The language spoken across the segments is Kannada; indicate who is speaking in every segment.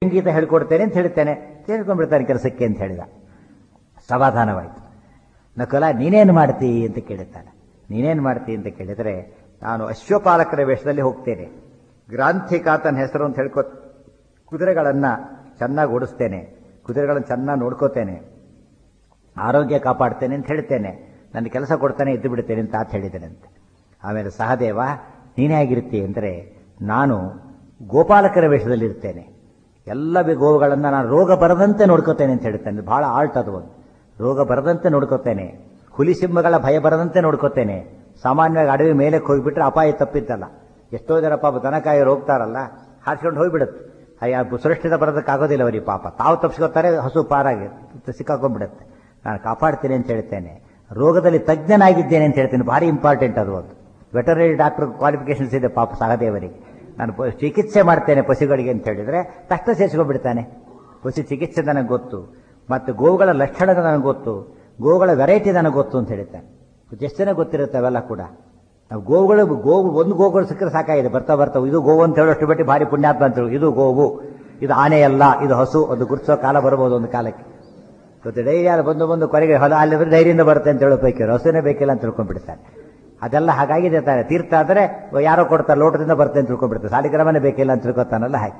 Speaker 1: ಸಂಗೀತ ಹೇಳ್ಕೊಡ್ತೇನೆ ಅಂತ ಹೇಳ್ತೇನೆ ಸೇರ್ಕೊಂಡ್ಬಿಡ್ತಾನೆ ಕೆಲಸಕ್ಕೆ ಅಂತ ಹೇಳಿದ ಸಮಾಧಾನವಾಯಿತು ನಕುಲ ನೀನೇನು ಮಾಡ್ತಿ ಅಂತ ಕೇಳುತ್ತಾನೆ ನೀನೇನು ಮಾಡ್ತಿ ಅಂತ ಕೇಳಿದರೆ ನಾನು ಅಶ್ವಪಾಲಕರ ವೇಷದಲ್ಲಿ ಹೋಗ್ತೇನೆ ಗ್ರಾಂಥಿಕಾತನ ಹೆಸರು ಅಂತ ಹೇಳ್ಕೊ ಕುದುರೆಗಳನ್ನು ಚೆನ್ನಾಗಿ ಓಡಿಸ್ತೇನೆ ಕುದುರೆಗಳನ್ನು ಚೆನ್ನಾಗಿ ನೋಡ್ಕೋತೇನೆ ಆರೋಗ್ಯ ಕಾಪಾಡ್ತೇನೆ ಅಂತ ಹೇಳ್ತೇನೆ ನನ್ನ ಕೆಲಸ ಕೊಡ್ತಾನೆ ಇದ್ದು ಬಿಡ್ತೇನೆ ಅಂತ ಆತ ಹೇಳಿದ್ದೇನೆ ಅಂತ ಆಮೇಲೆ ಸಹದೇವ ನೀನೇ ಆಗಿರ್ತಿ ಅಂದರೆ ನಾನು ಗೋಪಾಲಕರ ವೇಷದಲ್ಲಿರ್ತೇನೆ ಎಲ್ಲ ಬಿ- ಗೋವುಗಳನ್ನು ನಾನು ರೋಗ ಬರದಂತೆ ನೋಡ್ಕೋತೇನೆ ಅಂತ ಹೇಳ್ತೇನೆ ಬಹಳ ಆಲ್ಟ್ ಅದು ಒಂದು ರೋಗ ಬರದಂತೆ ನೋಡ್ಕೋತೇನೆ ಹುಲಿ ಸಿಂಹಗಳ ಭಯ ಬರದಂತೆ ನೋಡ್ಕೋತೇನೆ ಸಾಮಾನ್ಯವಾಗಿ ಅಡವಿ ಮೇಲೆ ಹೋಗಿಬಿಟ್ರೆ ಅಪಾಯ ತಪ್ಪಿದ್ದಲ್ಲ ಎಷ್ಟೋ ಜನ ಪಾಪ ದನಕಾಯಿ ಹೋಗ್ತಾರಲ್ಲ ಹಾರ್ಸ್ಕೊಂಡು ಹೋಗ್ಬಿಡುತ್ತೆ ಅಯ್ಯ ಸುರಕ್ಷಿತ ಬರೋದಕ್ಕಾಗೋದಿಲ್ಲ ಅವರಿಗೆ ಪಾಪ ತಾವು ತಪ್ಪಿಸ್ಕೋತಾರೆ ಹಸು ಪಾರಾಗಿ ಸಿಕ್ಕಾಕೊಂಡ್ಬಿಡುತ್ತೆ ನಾನು ಕಾಪಾಡ್ತೀನಿ ಅಂತ ಹೇಳ್ತೇನೆ ರೋಗದಲ್ಲಿ ತಜ್ಞನಾಗಿದ್ದೇನೆ ಅಂತ ಹೇಳ್ತೇನೆ ಭಾರಿ ಇಂಪಾರ್ಟೆಂಟ್ ಅದು ಒಂದು ವೆಟರ್ನರಿ ಡಾಕ್ಟರ್ ಕ್ವಾಲಿಫಿಕೇಶನ್ಸ್ ಇದೆ ಪಾಪ ಸಹದೇವರಿಗೆ ನಾನು ಪ- ಚಿಕಿತ್ಸೆ ಮಾಡ್ತೇನೆ ಪಶುಗಳಿಗೆ ಅಂತ ಹೇಳಿದ್ರೆ ತಕ್ಷಣ ಸೇರಿಸ್ಕೊಂಡ್ಬಿಡ್ತಾನೆ ಪಶು ಚಿಕಿತ್ಸೆ ನನಗೆ ಗೊತ್ತು ಮತ್ತು ಗೋವುಗಳ ಲಕ್ಷಣಗಳು ನನಗೆ ಗೊತ್ತು ಗೋವುಗಳ ವೆರೈಟಿ ನನಗೆ ಗೊತ್ತು ಅಂತ ಹೇಳ್ತಾನೆ ಎಷ್ಟು ಜನ ಗೊತ್ತಿರುತ್ತೆ ಅವೆಲ್ಲ ಕೂಡ ನಾವು ಗೋವುಗಳು ಗೋವು ಒಂದು ಗೋವುಗಳು ಸಿಕ್ಕರೆ ಸಾಕಾಗಿದೆ ಬರ್ತಾ ಬರ್ತಾ ಇದು ಗೋವು ಅಂತ ಹೇಳೋಷ್ಟು ಬಿಟ್ಟು ಭಾರಿ ಪುಣ್ಯಾತ್ಮ ಅಂತ ಹೇಳು. ಇದು ಗೋವು ಇದು ಆನೆ ಅಲ್ಲ ಇದು ಹಸು ಅದು ಗುರುತಿಸೋ ಕಾಲ ಬರ್ಬೋದು ಒಂದು ಕಾಲಕ್ಕೆ ಇವತ್ತು ಡೈರಿ ಯಾರು ಬಂದು ಬಂದು ಕೊನೆಗೆ ಹೊಲ ಅಲ್ಲಿ ಧೈರ್ಯದಿಂದ ಬರುತ್ತೆ ಅಂತ ಹೇಳೋ ಪೈಕಿ ಹಸುನೇ ಬೇಕಿಲ್ಲ ಅಂತ ತಿಳ್ಕೊಂಡ್ಬಿಡ್ತಾರೆ ಅದೆಲ್ಲ ಹಾಗಾಗಿದೆ ತಾನೆ ತೀರ್ಥ ಆದರೆ ಯಾರೋ ಕೊಡ್ತಾರೆ ಲೋಟದಿಂದ ಬರುತ್ತೆ ಅಂತ ತಿಳ್ಕೊಂಡ್ಬಿಡ್ತಾರೆ ಸಾಲಿಗ್ರಾಮನೇ ಬೇಕಿಲ್ಲ ಅಂತ ತಿಳ್ಕೊತಾನಲ್ಲ ಹಾಗೆ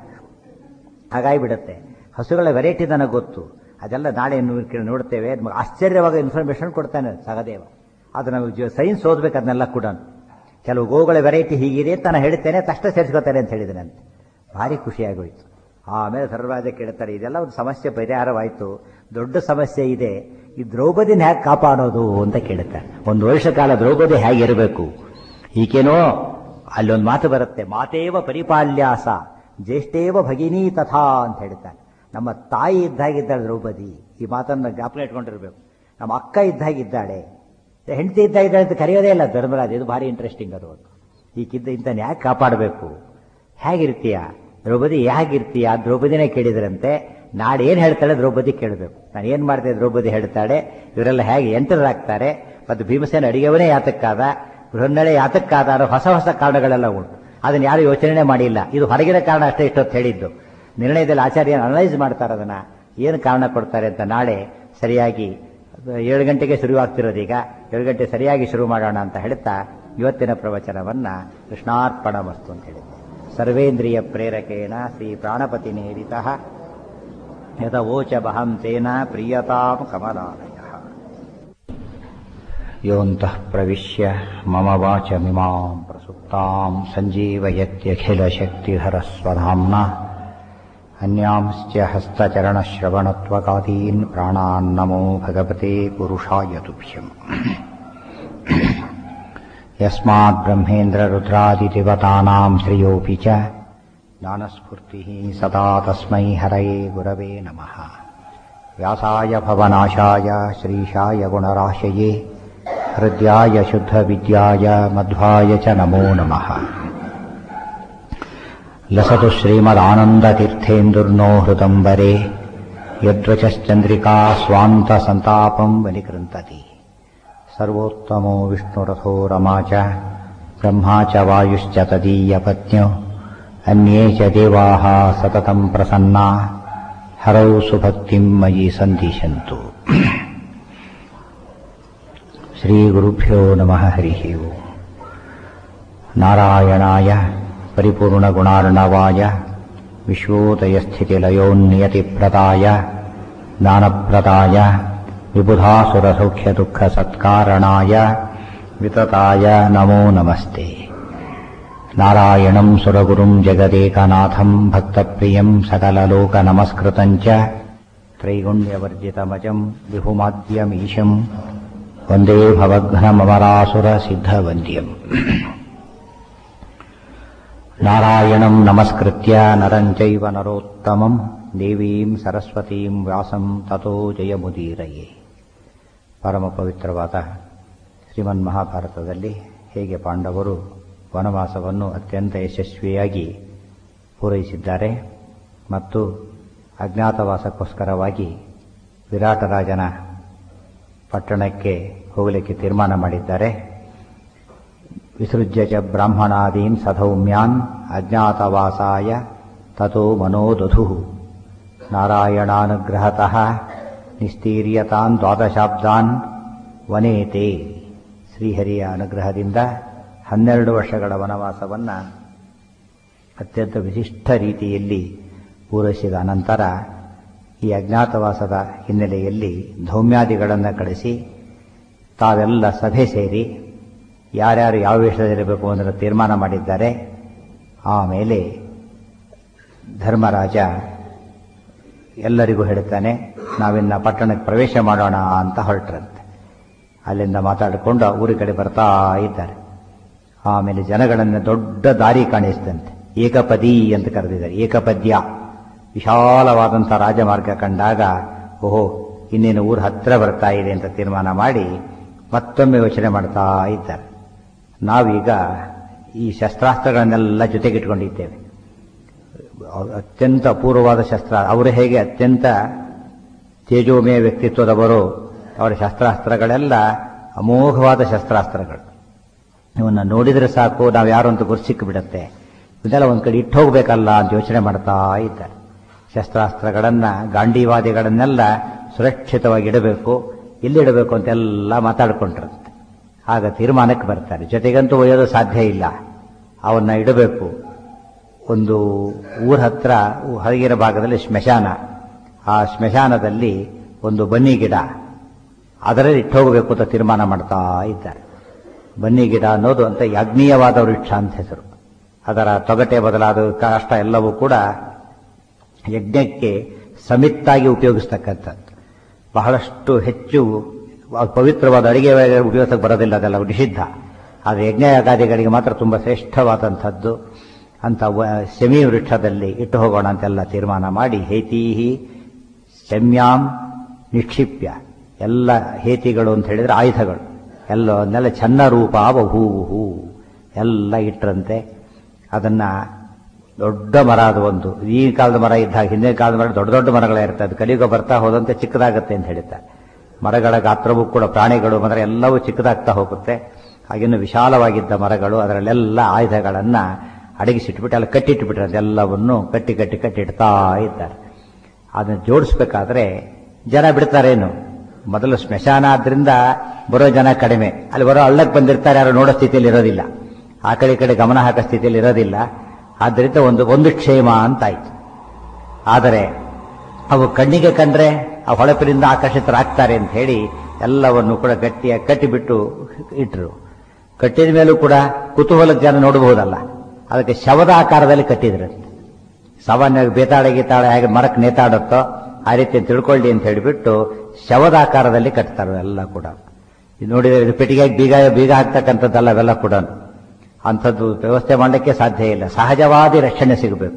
Speaker 1: ಹಾಗಾಗಿ ಬಿಡುತ್ತೆ ಹಸುಗಳ ವೆರೈಟಿ ನನಗೆ ಗೊತ್ತು ಅದೆಲ್ಲ ನಾಳೆ ನೋ- ಕೆ- ನೋಡ್ತೇವೆ ನಮ್ಗೆ ಆಶ್ಚರ್ಯವಾಗ ಇನ್ಫಾರ್ಮೇಶನ್ ಕೊಡ್ತಾನೆ ಸಹದೇವ ಅದು ನಮಗೆ ಸೈನ್ಸ್ ಓದ್ಬೇಕು ಅದನ್ನೆಲ್ಲ ಕೂಡ ಕೆಲವು ಗೋವುಗಳ ವೆರೈಟಿ ಹೀಗಿದೆ ಅಂತ ನಾನು ಹೇಳ್ತೇನೆ ತಕ್ಷಣ ಸೇರಿಸ್ಕೋತೇನೆ ಅಂತ ಹೇಳಿದ್ದೇನೆ ಭಾರಿ ಖುಷಿಯಾಗೋಯ್ತು ಆಮೇಲೆ ಸರ್ವರಾಜ ಕೇಳ್ತಾರೆ ಇದೆಲ್ಲ ಒಂದು ಸಮಸ್ಯೆ ಪರಿಹಾರವಾಯಿತು ದೊಡ್ಡ ಸಮಸ್ಯೆ ಇದೆ ಈ ದ್ರೌಪದಿನ ಹೇಗೆ ಕಾಪಾಡೋದು ಅಂತ ಕೇಳುತ್ತಾರೆ ಒಂದು ವರ್ಷ ಕಾಲ ದ್ರೌಪದಿ ಹೇಗಿರಬೇಕು ಈಗೇನೋ ಅಲ್ಲೊಂದು ಮಾತು ಬರುತ್ತೆ ಮಾತೇವ ಪರಿಪಾಲ್ಯಾಸ ಜ್ಯೇಷ್ಠೇವ ಭಗಿನಿ ತಥಾ ಅಂತ ಹೇಳ್ತಾನೆ ನಮ್ಮ ತಾಯಿ ಇದ್ದಾಗಿದ್ದಾಳೆ ದ್ರೌಪದಿ ಈ ಮಾತನ್ನು ಜ್ಞಾಪನ ಇಟ್ಕೊಂಡಿರ್ಬೇಕು ನಮ್ಮ ಅಕ್ಕ ಇದ್ದಾಗಿದ್ದಾಳೆ ಹೆಂಡತಿ ಇದ್ದಾಗಿದ್ದಾಳೆ ಅಂತ ಕರೆಯೋದೇ ಇಲ್ಲ ಧರ್ಮರಾಜ ಇದು ಭಾರಿ ಇಂಟ್ರೆಸ್ಟಿಂಗ್ ಅದು ಒಂದು ಈಗಿದ್ದ ಇಂಥನ್ ಯಾಕೆ ಕಾಪಾಡಬೇಕು ಹೇಗಿರ್ತೀಯ ದ್ರೌಪದಿ ಹೇಗಿರ್ತೀಯ ದ್ರೌಪದಿನೇ ಕೇಳಿದ್ರಂತೆ ನಾಳೆ ಏನು ಹೇಳ್ತಾಳೆ ದ್ರೌಪದಿ ಕೇಳಬೇಕು ನಾನು ಏನು ಮಾಡ್ತೇನೆ ದ್ರೌಪದಿ ಹೇಳ್ತಾಳೆ ಇವರೆಲ್ಲ ಹೇಗೆ ಎಂಟರಾಗ್ತಾರೆ ಮತ್ತು ಭೀಮಸೇನ ಅಡಿಗೆವನೇ ಯಾತಕ್ಕಾದ ಬೃಹನ್ನಳೆ ಯಾತಕ್ಕಾದ ಅನ್ನೋ ಹೊಸ ಹೊಸ ಕಾರಣಗಳೆಲ್ಲ ಉಂಟು ಅದನ್ನು ಯಾರು ಯೋಚನೆ ಮಾಡಿಲ್ಲ ಇದು ಹೊರಗಿನ ಕಾರಣ ಅಷ್ಟೇ ಇಷ್ಟೊತ್ತು ಹೇಳಿದ್ದು ನಿರ್ಣಯದಲ್ಲಿ ಆಚಾರ್ಯ ಅನಲೈಸ್ ಮಾಡ್ತಾರೆ ಅದನ್ನ ಏನು ಕಾರಣ ಕೊಡ್ತಾರೆ ಅಂತ ನಾಳೆ ಸರಿಯಾಗಿ ಏಳು ಗಂಟೆಗೆ ಶುರುವಾಗ್ತಿರೋದು ಈಗ ಏಳು ಗಂಟೆ ಸರಿಯಾಗಿ ಶುರು ಮಾಡೋಣ ಅಂತ ಹೇಳ್ತಾ ಇವತ್ತಿನ ಪ್ರವಚನವನ್ನ ಕೃಷ್ಣಾರ್ಪಣ ಮಸ್ತು ಅಂತ ಹೇಳಿದ್ದೆ ಸರ್ವೇಂದ್ರಿಯ ಪ್ರೇರಕೇಣ ಶ್ರೀ ಪ್ರಾಣಪತಿ ನೇರಿತ ಯಥವೋಚ ಬಹಂ ತೇನ ಪ್ರಿಯತಾಂ ಕಮಲಾಲಯ ಯೋಂತಃ ಪ್ರವಿಶ್ಯ ಮಮ ವಾಚಮಿಮಾಂ ಪ್ರಸುಪ್ತಾಂ ಸಂಜೀವಯತ್ಯಖಿಲಶಕ್ತಿಧರಸ್ವಧಾಮ್ನ ಅನ್ಯಾಂಶ್ಚ ಹಸ್ತಚರಣಶ್ರವಣತ್ವಕಾದೀನ್ ಪ್ರಾಣಾನ್ನಮೋ ಭಗವತೆ ಪುರುಷಾಯ ತುಭ್ಯಂ ಯಸ್ಮಾತ್ ಬ್ರಹ್ಮೇಂದ್ರರುದ್ರಾದಿದೇವತಾನಾಂ ಶ್ರೇಯೋಪಿ ಚ ಜ್ಞಾನಸ್ಫೂರ್ತಿಃ ಸದಾ ತಸ್ಮೈ ಹರಯೇ ಗುರವೇ ನಮಃ ವ್ಯಾಸಾಯ ಭವನಾಶಾಯ ಶ್ರೀಶಾಯ ಗುಣರಾಶಯೇ ಹೃದ್ಯಾಯ ಶುದ್ಧವಿದ್ಯಾಯ ಮಧ್ವಾಯ ಚ ನಮೋ ನಮಃ ಲಸತು ಶ್ರೀಮದಾನಂದತೀರ್ಥೇಂದುರ್ನೋ ಹೃದಂಬರೆ ಯದ್ವಚಶ್ಚಂದ್ರಿಕಾ ಸ್ವಾಂತಸಂತಾಪಂ ವನಿಕೃಂತತಿ ಸರ್ವೋತ್ತಮೋ ವಿಷ್ಣುರಥೋ रमा च ब्रह्मा च वायुश्च तदीयपत्न्यो अन्ये च देवाः सततम् प्रसन्ना हरौ सुभक्तिम् मयि सन्दिशन्तु श्रीगुरुभ्यो नमः हरिः ओम् नारायणाय परिपूर्णगुणार्णवाय विश्वोदयस्थितिलयोन्नियतिप्रदाय ज्ञानप्रदाय विबुधासुरसौख्यदुःखसत्कारणाय वितताय नमो नमस्ते नारायणम् सुरगुरुम् जगदेकनाथम् भक्तप्रियम् सकललोकनमस्कृतम् च त्रैगुण्यवर्जितमजम् विभुमाद्यमीशम् वन्दे भवघ्नममरासुरसिद्धवन्द्यम् नारायणम् नमस्कृत्य नरम् चैव नरोत्तमम् ದೇವೀಂ ಸರಸ್ವತೀಂ ವ್ಯಾಸಂ ತಥೋ ಜಯಮುದೀರಯೇ ಪರಮ ಪವಿತ್ರವಾದ ಶ್ರೀಮನ್ ಮಹಾಭಾರತದಲ್ಲಿ ಹೇಗೆ ಪಾಂಡವರು ವನವಾಸವನ್ನು ಅತ್ಯಂತ ಯಶಸ್ವಿಯಾಗಿ ಪೂರೈಸಿದ್ದಾರೆ ಮತ್ತು ಅಜ್ಞಾತವಾಸಕ್ಕೋಸ್ಕರವಾಗಿ ವಿರಾಟರಾಜನ ಪಟ್ಟಣಕ್ಕೆ ಹೋಗಲಿಕ್ಕೆ ತೀರ್ಮಾನ ಮಾಡಿದ್ದಾರೆ ವಿಸೃಜ್ಯ ಚ ಬ್ರಾಹ್ಮಣಾದೀನ್ ಸಧೌಮ್ಯಾನ್ ಅಜ್ಞಾತವಾಸಾಯ ತಥೋ ಮನೋದಧು ನಾರಾಯಣಾನುಗ್ರಹತಃ ನಿಸ್ತೀರ್ಯತಾನ್ ದ್ವಾದಶಾಬ್ದಾನ್ ವನೇತೆ ಶ್ರೀಹರಿಯ ಅನುಗ್ರಹದಿಂದ ಹನ್ನೆರಡು ವರ್ಷಗಳ ವನವಾಸವನ್ನು ಅತ್ಯಂತ ವಿಶಿಷ್ಟ ರೀತಿಯಲ್ಲಿ ಪೂರೈಸಿದ ಅನಂತರ ಈ ಅಜ್ಞಾತವಾಸದ ಹಿನ್ನೆಲೆಯಲ್ಲಿ ಧೌಮ್ಯಾದಿಗಳನ್ನು ಕಳಿಸಿ ತಾವೆಲ್ಲ ಸಭೆ ಸೇರಿ ಯಾರ್ಯಾರು ಯಾವ ವೇಷದಲ್ಲಿರಬೇಕು ಅನ್ನೋದನ್ನು ತೀರ್ಮಾನ ಮಾಡಿದ್ದಾರೆ ಆಮೇಲೆ ಧರ್ಮರಾಜ ಎಲ್ಲರಿಗೂ ಹೇಳುತ್ತಾನೆ ನಾವಿನ್ನ ಪಟ್ಟಣಕ್ಕೆ ಪ್ರವೇಶ ಮಾಡೋಣ ಅಂತ ಹೊರಟ್ರಂತೆ ಅಲ್ಲಿಂದ ಮಾತಾಡಿಕೊಂಡು ಊರಿ ಕಡೆ ಬರ್ತಾ ಇದ್ದಾರೆ ಆಮೇಲೆ ಜನಗಳನ್ನು ದೊಡ್ಡ ದಾರಿ ಕಾಣಿಸ್ತಂತೆ ಏಕಪದಿ ಅಂತ ಕರೆದಿದ್ದಾರೆ ಏಕಪದ್ಯ ವಿಶಾಲವಾದಂಥ ರಾಜಮಾರ್ಗ ಕಂಡಾಗ ಓಹೋ ಇನ್ನೇನು ಊರು ಹತ್ರ ಬರ್ತಾ ಇದೆ ಅಂತ ತೀರ್ಮಾನ ಮಾಡಿ ಮತ್ತೊಮ್ಮೆ ಯೋಚನೆ ಮಾಡ್ತಾ ಇದ್ದಾರೆ ನಾವೀಗ ಈ ಶಸ್ತ್ರಾಸ್ತ್ರಗಳನ್ನೆಲ್ಲ ಜೊತೆಗಿಟ್ಕೊಂಡಿದ್ದೇವೆ ಅತ್ಯಂತ ಅಪೂರ್ವವಾದ ಶಸ್ತ್ರ ಅವರು ಹೇಗೆ ಅತ್ಯಂತ ತೇಜೋಮಯ ವ್ಯಕ್ತಿತ್ವದವರು ಅವರ ಶಸ್ತ್ರಾಸ್ತ್ರಗಳೆಲ್ಲ ಅಮೋಘವಾದ ಶಸ್ತ್ರಾಸ್ತ್ರಗಳು ಇವನ್ನ ನೋಡಿದರೆ ಸಾಕು ನಾವು ಯಾರು ಅಂತ ಗುರುಸಿಕ್ಕಿಬಿಡತ್ತೆ ಇದೆಲ್ಲ ಒಂದು ಕಡೆ ಇಟ್ಟು ಹೋಗ್ಬೇಕಲ್ಲ ಅಂತ ಯೋಚನೆ ಮಾಡ್ತಾ ಇದ್ದಾರೆ ಶಸ್ತ್ರಾಸ್ತ್ರಗಳನ್ನ ಗಾಂಡೀವಾದಿಗಳನ್ನೆಲ್ಲ ಸುರಕ್ಷಿತವಾಗಿ ಇಡಬೇಕು ಎಲ್ಲಿಡಬೇಕು ಅಂತೆಲ್ಲ ಮಾತಾಡ್ಕೊಂಡಿರುತ್ತೆ ಆಗ ತೀರ್ಮಾನಕ್ಕೆ ಬರ್ತಾರೆ ಜೊತೆಗಂತೂ ಒಯ್ಯೋದು ಸಾಧ್ಯ ಇಲ್ಲ ಅವನ್ನ ಇಡಬೇಕು ಒಂದು ಊರ ಹತ್ರ ಹೊರಗಿನ ಭಾಗದಲ್ಲಿ ಸ್ಮಶಾನ ಆ ಸ್ಮಶಾನದಲ್ಲಿ ಒಂದು ಬನ್ನಿ ಗಿಡ ಅದರಲ್ಲಿ ಇಟ್ಟು ಹೋಗಬೇಕು ಅಂತ ತೀರ್ಮಾನ ಮಾಡ್ತಾ ಇದ್ದಾರೆ ಬನ್ನಿ ಗಿಡ ಅನ್ನೋದು ಅಂತ ಯಾಜ್ಞೀಯವಾದ ವೃಕ್ಷ ಅಂತ ಹೆಸರು ಅದರ ತೊಗಟೆ ಬದಲಾದ ಕಾಷ್ಟ ಎಲ್ಲವೂ ಕೂಡ ಯಜ್ಞಕ್ಕೆ ಸಮಿತ್ತಾಗಿ ಉಪಯೋಗಿಸ್ತಕ್ಕಂಥದ್ದು ಬಹಳಷ್ಟು ಹೆಚ್ಚು ಪವಿತ್ರವಾದ ಅಡಿಗೆ ಉಪಯೋಗಕ್ಕೆ ಬರೋದಿಲ್ಲ ಅದೆಲ್ಲ ನಿಷಿದ್ಧ ಆದರೆ ಯಜ್ಞಯಾಗಾದಿಗಳಿಗೆ ಮಾತ್ರ ತುಂಬ ಶ್ರೇಷ್ಠವಾದಂಥದ್ದು ಅಂತ ಶಮಿ ವೃಕ್ಷದಲ್ಲಿ ಇಟ್ಟು ಹೋಗೋಣ ಅಂತೆಲ್ಲ ತೀರ್ಮಾನ ಮಾಡಿ ಹೇತೀಹಿ ಶಮ್ಯಾಂ ನಿಕ್ಷಿಪ್ಯ ಎಲ್ಲ ಹೇತಿಗಳು ಅಂತ ಹೇಳಿದ್ರೆ ಆಯುಧಗಳು ಎಲ್ಲವನ್ನೆಲ್ಲ ಚನ್ನ ರೂಪ ಬಹುಹು ಎಲ್ಲ ಇಟ್ಟರಂತೆ ಅದನ್ನ ದೊಡ್ಡ ಮರ ಅದು ಒಂದು ಈ ಕಾಲದ ಮರ ಇದ್ದಾಗ ಹಿಂದಿನ ಕಾಲದ ಮರ ದೊಡ್ಡ ದೊಡ್ಡ ಮರಗಳೇ ಇರ್ತದೆ ಅದು ಕಲಿಯುಗ ಬರ್ತಾ ಹೋದಂತೆ ಚಿಕ್ಕದಾಗತ್ತೆ ಅಂತ ಹೇಳ್ತಾರೆ ಮರಗಳ ಗಾತ್ರವೂ ಕೂಡ ಪ್ರಾಣಿಗಳು ಮರ ಎಲ್ಲವೂ ಚಿಕ್ಕದಾಗ್ತಾ ಹೋಗುತ್ತೆ ಹಾಗಿನ್ನು ವಿಶಾಲವಾಗಿದ್ದ ಮರಗಳು ಅದರಲ್ಲೆಲ್ಲ ಆಯುಧಗಳನ್ನ ಅಡಗಿಸಿಟ್ಬಿಟ್ಟು ಅಲ್ಲಿ ಕಟ್ಟಿಟ್ಬಿಟ್ರೆ ಅದೆಲ್ಲವನ್ನು ಕಟ್ಟಿ ಕಟ್ಟಿ ಕಟ್ಟಿ ಇಡ್ತಾ ಇದ್ದಾರೆ ಅದನ್ನು ಜೋಡಿಸ್ಬೇಕಾದ್ರೆ ಜನ ಬಿಡ್ತಾರೇನು ಮೊದಲು ಸ್ಮಶಾನ ಆದ್ರಿಂದ ಬರೋ ಜನ ಕಡಿಮೆ ಅಲ್ಲಿ ಬರೋ ಹಳ್ಳಕ್ಕೆ ಬಂದಿರ್ತಾರೆ ಯಾರು ನೋಡೋ ಸ್ಥಿತಿಯಲ್ಲಿ ಇರೋದಿಲ್ಲ ಆ ಕಡೆ ಈ ಕಡೆ ಗಮನ ಹಾಕೋ ಸ್ಥಿತಿಯಲ್ಲಿ ಇರೋದಿಲ್ಲ ಆದ್ದರಿಂದ ಒಂದು ಒಂದು ಕ್ಷೇಮ ಅಂತಾಯ್ತು ಆದರೆ ಅವು ಕಣ್ಣಿಗೆ ಕಂಡ್ರೆ ಆ ಹೊಳಪಿನಿಂದ ಆಕರ್ಷಿತರಾಗ್ತಾರೆ ಅಂತ ಹೇಳಿ ಎಲ್ಲವನ್ನು ಕೂಡ ಗಟ್ಟಿಯಾಗಿ ಕಟ್ಟಿಬಿಟ್ಟು ಇಟ್ಟರು ಕಟ್ಟಿದ ಮೇಲೂ ಕೂಡ ಕುತೂಹಲ ಜನ ನೋಡಬಹುದಲ್ಲ ಅದಕ್ಕೆ ಶವದ ಆಕಾರದಲ್ಲಿ ಕಟ್ಟಿದ್ರಂತೆ ಸಾಮಾನ್ಯವಾಗಿ ಬೇತಾಳ ಗೀತಾಳ ಹೇಗೆ ಮರಕ್ಕೆ ನೇತಾಡುತ್ತೋ ಆ ರೀತಿ ತಿಳ್ಕೊಳ್ಳಿ ಅಂತ ಹೇಳಿಬಿಟ್ಟು ಶವದ ಆಕಾರದಲ್ಲಿ ಕಟ್ತಾರೆ ಎಲ್ಲ ಕೂಡ ನೋಡಿದ್ರೆ ಇದು ಪೆಟ್ಟಿಗೆಗೆ ಬೀಗ ಬೀಗ ಹಾಕ್ತಕ್ಕಂಥದ್ದಲ್ಲ ಅವೆಲ್ಲ ಕೂಡ ಅಂಥದ್ದು ವ್ಯವಸ್ಥೆ ಮಾಡಲಿಕ್ಕೆ ಸಾಧ್ಯ ಇಲ್ಲ ಸಹಜವಾದಿ ರಕ್ಷಣೆ ಸಿಗಬೇಕು